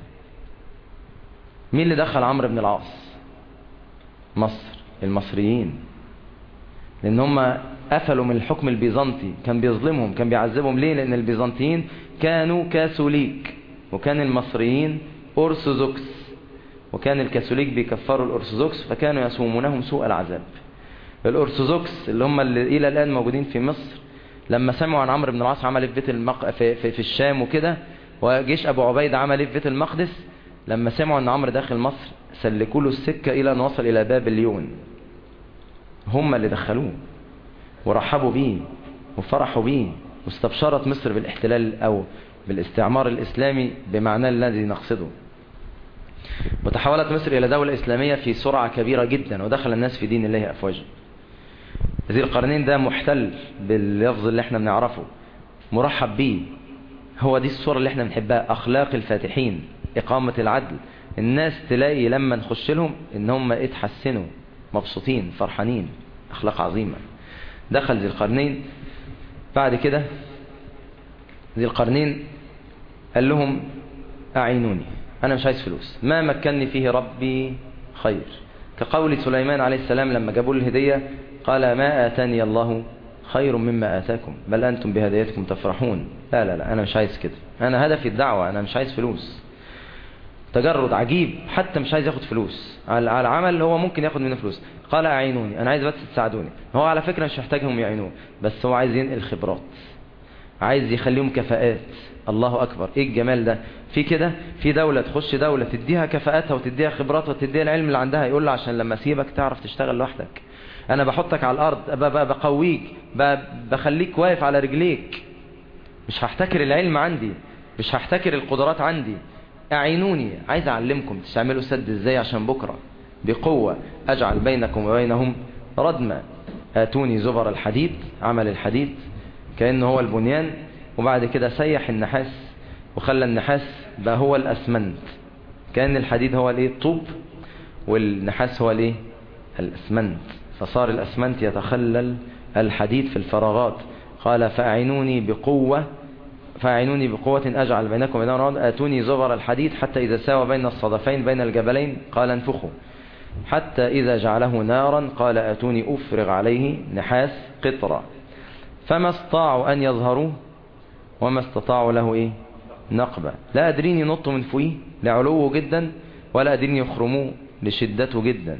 مين اللي دخل عمرو بن العاص مصر المصريين لان هم قفلوا من الحكم البيزنطي كان بيظلمهم كان بيعذبهم ليه لان البيزنطيين كانوا كاثوليك وكان المصريين أرثوذكس وكان الكاثوليك بيكفروا الأرثوذكس فكانوا يسومونهم سوء العذاب الأرثوذكس اللي هم اللي إلى الآن موجودين في مصر لما سمعوا عن عمرو بن العاص عمل في بيت المق... في, في, في الشام وكده وجيش أبو عبيد عمل في بيت المقدس لما سمعوا أن عمرو داخل مصر سلكوا له السكة إلى أن وصل إلى باب اليون هم اللي دخلوه ورحبوا بيه وفرحوا بيه واستبشرت مصر بالاحتلال أو بالاستعمار الإسلامي بمعنى الذي نقصده وتحولت مصر إلى دولة إسلامية في سرعة كبيرة جدا ودخل الناس في دين الله أفواجا ذي القرنين ده محتل باللفظ اللي احنا بنعرفه مرحب بيه هو دي الصورة اللي احنا بنحبها أخلاق الفاتحين إقامة العدل الناس تلاقي لما نخش لهم ان هم اتحسنوا مبسوطين فرحانين أخلاق عظيمة دخل ذي القرنين بعد كده ذي القرنين قال لهم أعينوني أنا مش عايز فلوس ما مكنني فيه ربي خير كقول سليمان عليه السلام لما جابوا الهدية قال ما آتاني الله خير مما آتاكم بل أنتم بهدايتكم تفرحون لا لا لا أنا مش عايز كده أنا هدفي الدعوة أنا مش عايز فلوس تجرد عجيب حتى مش عايز ياخد فلوس على العمل هو ممكن ياخد منه فلوس قال أعينوني أنا عايز بس تساعدوني هو على فكرة مش محتاجهم يعينوه بس هو عايز ينقل خبرات عايز يخليهم كفاءات الله أكبر إيه الجمال ده في كده في دولة تخش دولة تديها كفاءاتها وتديها خبراتها وتديها العلم اللي عندها يقول له عشان لما سيبك تعرف تشتغل لوحدك أنا بحطك على الأرض بقويك بخليك واقف على رجليك مش هحتكر العلم عندي مش هحتكر القدرات عندي أعينوني عايز أعلمكم تعملوا سد إزاي عشان بكرة بقوة أجعل بينكم وبينهم ردما آتوني زبر الحديد عمل الحديد كأنه هو البنيان وبعد كده سيح النحاس وخلى النحاس بقى هو الأسمنت كأن الحديد هو الايه الطوب والنحاس هو الايه الأسمنت فصار الأسمنت يتخلل الحديد في الفراغات قال فأعينوني بقوة فاعينوني بقوة أجعل بينكم وبين رعد آتوني زبر الحديد حتى إذا ساوى بين الصدفين بين الجبلين قال انفخوا حتى إذا جعله نارا قال آتوني أفرغ عليه نحاس قطرة فما استطاعوا أن يظهروه وما استطاعوا له إيه نقبة لا قادرين ينطوا من فوقيه لعلوه جدا ولا قادرين يخرموه لشدته جدا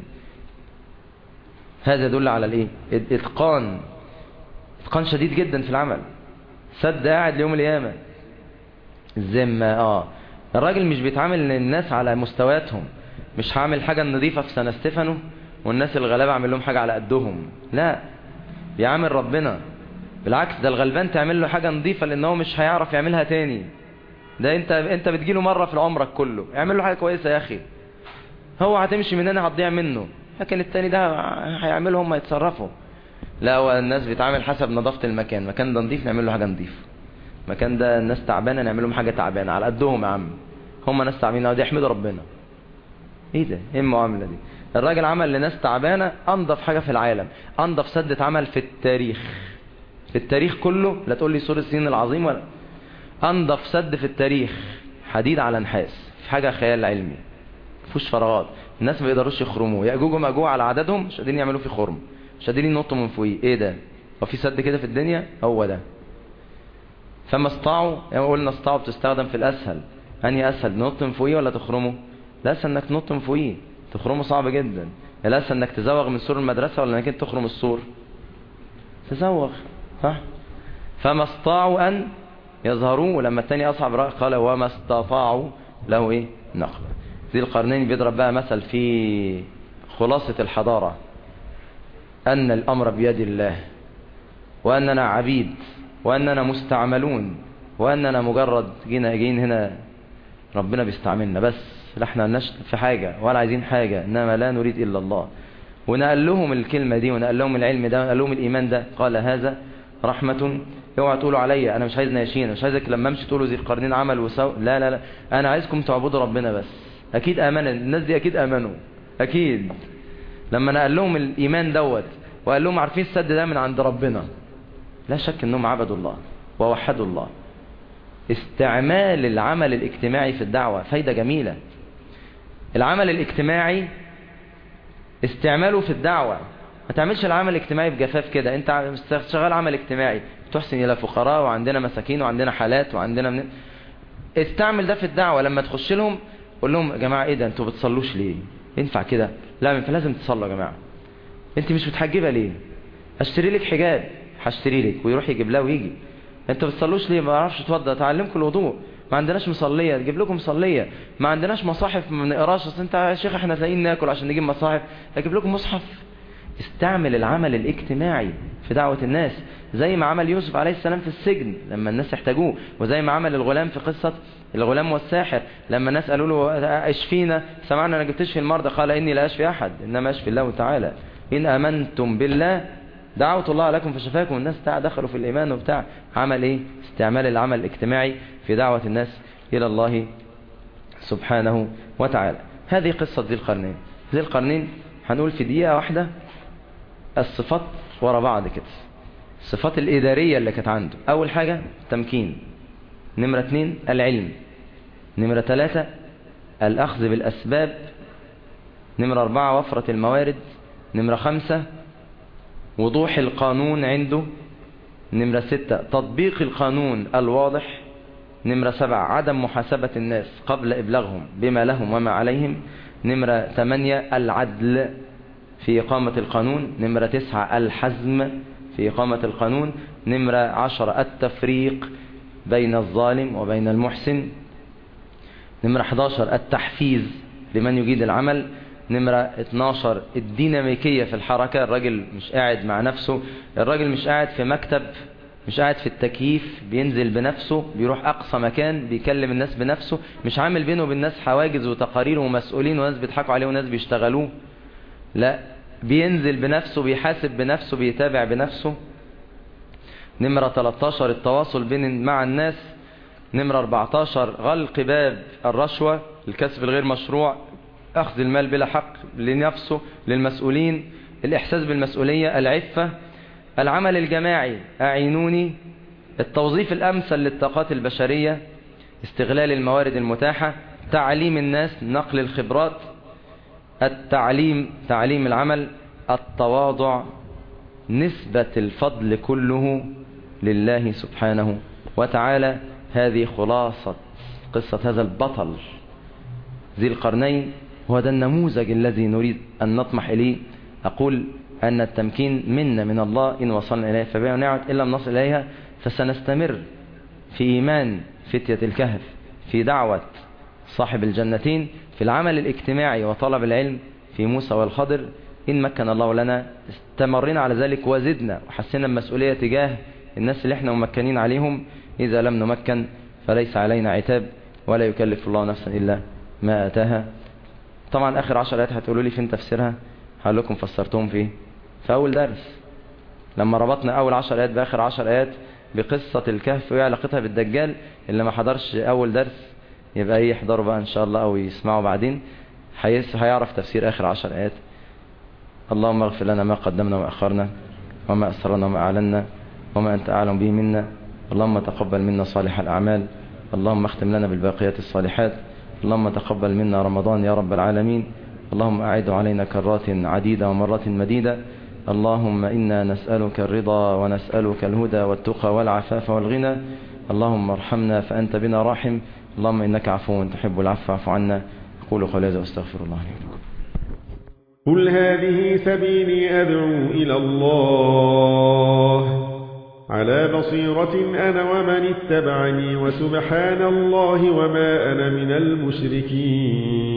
هذا يدل على الايه الاتقان اتقان شديد جدا في العمل سد قاعد ليوم القيامه الذمه اه الراجل مش بيتعامل للناس على مستوياتهم مش هعمل حاجه نظيفه في سان ستيفانو والناس الغلابه اعمل لهم حاجه على قدهم لا بيعامل ربنا بالعكس ده الغلبان تعمل له حاجه نظيفه لان هو مش هيعرف يعملها تاني ده انت انت بتجيله مره في عمرك كله اعمل له حاجه كويسه يا اخي هو هتمشي من هنا هتضيع منه لكن التاني ده هيعمله هم يتصرفوا لا هو الناس بيتعامل حسب نظافة المكان مكان ده نظيف نعمل له حاجة نظيفة مكان ده الناس تعبانة نعمل لهم حاجة تعبانة على قدهم يا عم هم ناس تعبانة دي يحمدوا ربنا ايه ده ايه المعاملة دي الراجل عمل لناس تعبانة انضف حاجة في العالم انضف سدة عمل في التاريخ في التاريخ كله لا تقول لي سور السين العظيم ولا انضف سد في التاريخ حديد على نحاس في حاجة خيال علمي مفيهوش فراغات الناس ما بيقدروش يخرموه ياجوج وماجوج على عددهم مش قادرين يعملوا فيه خرم مش قادرين ينطوا من فوقيه ايه ده هو في سد كده في الدنيا هو ده فما استطاعوا يعني قلنا استطاعوا بتستخدم في الاسهل انهي اسهل نط من فوقيه ولا تخرمه الاسهل انك تنط من فوقيه تخرمه صعب جدا الاسهل انك تزوغ من سور المدرسه ولا انك انت تخرم السور تزوغ صح فما استطاعوا ان يظهروا ولما الثاني اصعب قال وما استطاعوا له ايه نقبه ذي القرنين بيضرب بقى مثل في خلاصة الحضارة أن الأمر بيد الله وأننا عبيد وأننا مستعملون وأننا مجرد جينا جايين هنا ربنا بيستعملنا بس لا احنا لناش في حاجة ولا عايزين حاجة إنما لا نريد إلا الله ونقل لهم الكلمة دي ونقل لهم العلم ده ونقل لهم الإيمان ده قال هذا رحمة اوعى تقولوا عليا انا مش عايز ناشين مش عايزك لما امشي تقولوا ذي القرنين عمل وسوء لا لا لا انا عايزكم تعبدوا ربنا بس اكيد امن الناس دي اكيد امنوا اكيد لما نقل لهم الايمان دوت وقال لهم عارفين السد ده من عند ربنا لا شك انهم عبدوا الله ووحدوا الله استعمال العمل الاجتماعي في الدعوة فايدة جميلة العمل الاجتماعي استعماله في الدعوة ما تعملش العمل الاجتماعي بجفاف كده انت شغال عمل اجتماعي تحسن الى فقراء وعندنا مساكين وعندنا حالات وعندنا من... استعمل ده في الدعوة لما تخش لهم قول لهم يا جماعة ايه ده انتوا بتصلوش ليه ينفع كده لا فلازم تصلوا يا جماعة انت مش متحجبة ليه اشتري لك حجاب هشتري لك ويروح يجيب لها ويجي انت بتصلوش ليه ما اعرفش اتوضى تعلمكم الوضوء ما عندناش مصلية تجيب لكم مصلية ما عندناش مصاحف ما بنقراش اصل انت يا شيخ احنا تلاقيين ناكل عشان نجيب مصاحف اجيب لكم مصحف استعمل العمل الاجتماعي في دعوة الناس زي ما عمل يوسف عليه السلام في السجن لما الناس احتاجوه وزي ما عمل الغلام في قصة الغلام والساحر لما الناس قالوا له اشفينا سمعنا انك بتشفي المرضى قال اني لا اشفي احد انما اشفي الله تعالى ان امنتم بالله دعوت الله لكم فشفاكم الناس دخلوا في الايمان وبتاع عمل ايه استعمال العمل الاجتماعي في دعوة الناس الى الله سبحانه وتعالى هذه قصة ذي القرنين ذي القرنين هنقول في دقيقة واحدة الصفات ورا بعض كده الصفات الإدارية اللي كانت عنده أول حاجة تمكين نمرة اثنين العلم نمرة ثلاثة الأخذ بالأسباب نمرة أربعة وفرة الموارد نمرة خمسة وضوح القانون عنده نمرة ستة تطبيق القانون الواضح نمرة سبعة عدم محاسبة الناس قبل إبلاغهم بما لهم وما عليهم نمرة ثمانية العدل في إقامة القانون نمرة تسعة الحزم في إقامة القانون نمرة عشرة التفريق بين الظالم وبين المحسن نمرة 11 التحفيز لمن يجيد العمل نمرة 12 الديناميكية في الحركة الراجل مش قاعد مع نفسه الراجل مش قاعد في مكتب مش قاعد في التكييف بينزل بنفسه بيروح أقصى مكان بيكلم الناس بنفسه مش عامل بينه وبين الناس حواجز وتقارير ومسؤولين وناس بيضحكوا عليه وناس بيشتغلوه لا بينزل بنفسه بيحاسب بنفسه بيتابع بنفسه نمرة 13 التواصل بين مع الناس نمرة 14 غلق باب الرشوة الكسب الغير مشروع أخذ المال بلا حق لنفسه للمسؤولين الإحساس بالمسؤولية العفة العمل الجماعي أعينوني التوظيف الأمثل للطاقات البشرية استغلال الموارد المتاحة تعليم الناس نقل الخبرات التعليم تعليم العمل التواضع نسبة الفضل كله لله سبحانه وتعالى هذه خلاصة قصة هذا البطل ذي القرنين هو ده النموذج الذي نريد أن نطمح إليه أقول أن التمكين منا من الله إن وصلنا إليه فبيع نعمة إن لم نصل إليها فسنستمر في إيمان فتية الكهف في دعوة صاحب الجنتين في العمل الاجتماعي وطلب العلم في موسى والخضر إن مكن الله لنا استمرنا على ذلك وزدنا وحسنا المسؤولية تجاه الناس اللي احنا ممكنين عليهم إذا لم نمكن فليس علينا عتاب ولا يكلف الله نفسا إلا ما أتاها طبعا آخر عشر آيات هتقولوا لي فين تفسيرها هقول لكم فسرتهم في في أول درس لما ربطنا أول عشر آيات بآخر عشر آيات بقصة الكهف وإيه علاقتها بالدجال اللي ما حضرش أول درس يبقى ايه يحضروا بقى إن شاء الله أو يسمعوا بعدين هيعرف تفسير آخر عشر آيات اللهم اغفر لنا ما قدمنا وأخرنا وما أسررنا وما أعلنا وما أنت أعلم به منا اللهم تقبل منا صالح الأعمال اللهم اختم لنا بالباقيات الصالحات اللهم تقبل منا رمضان يا رب العالمين اللهم أعد علينا كرات عديدة ومرات مديدة اللهم إنا نسألك الرضا ونسألك الهدى والتقى والعفاف والغنى اللهم ارحمنا فأنت بنا راحم اللهم إنك عفو تحب العفو فاعف عنا أقول قولي هذا واستغفر الله لي ولكم قل هذه سبيلي أدعو إلى الله على بصيرة أنا ومن اتبعني وسبحان الله وما أنا من المشركين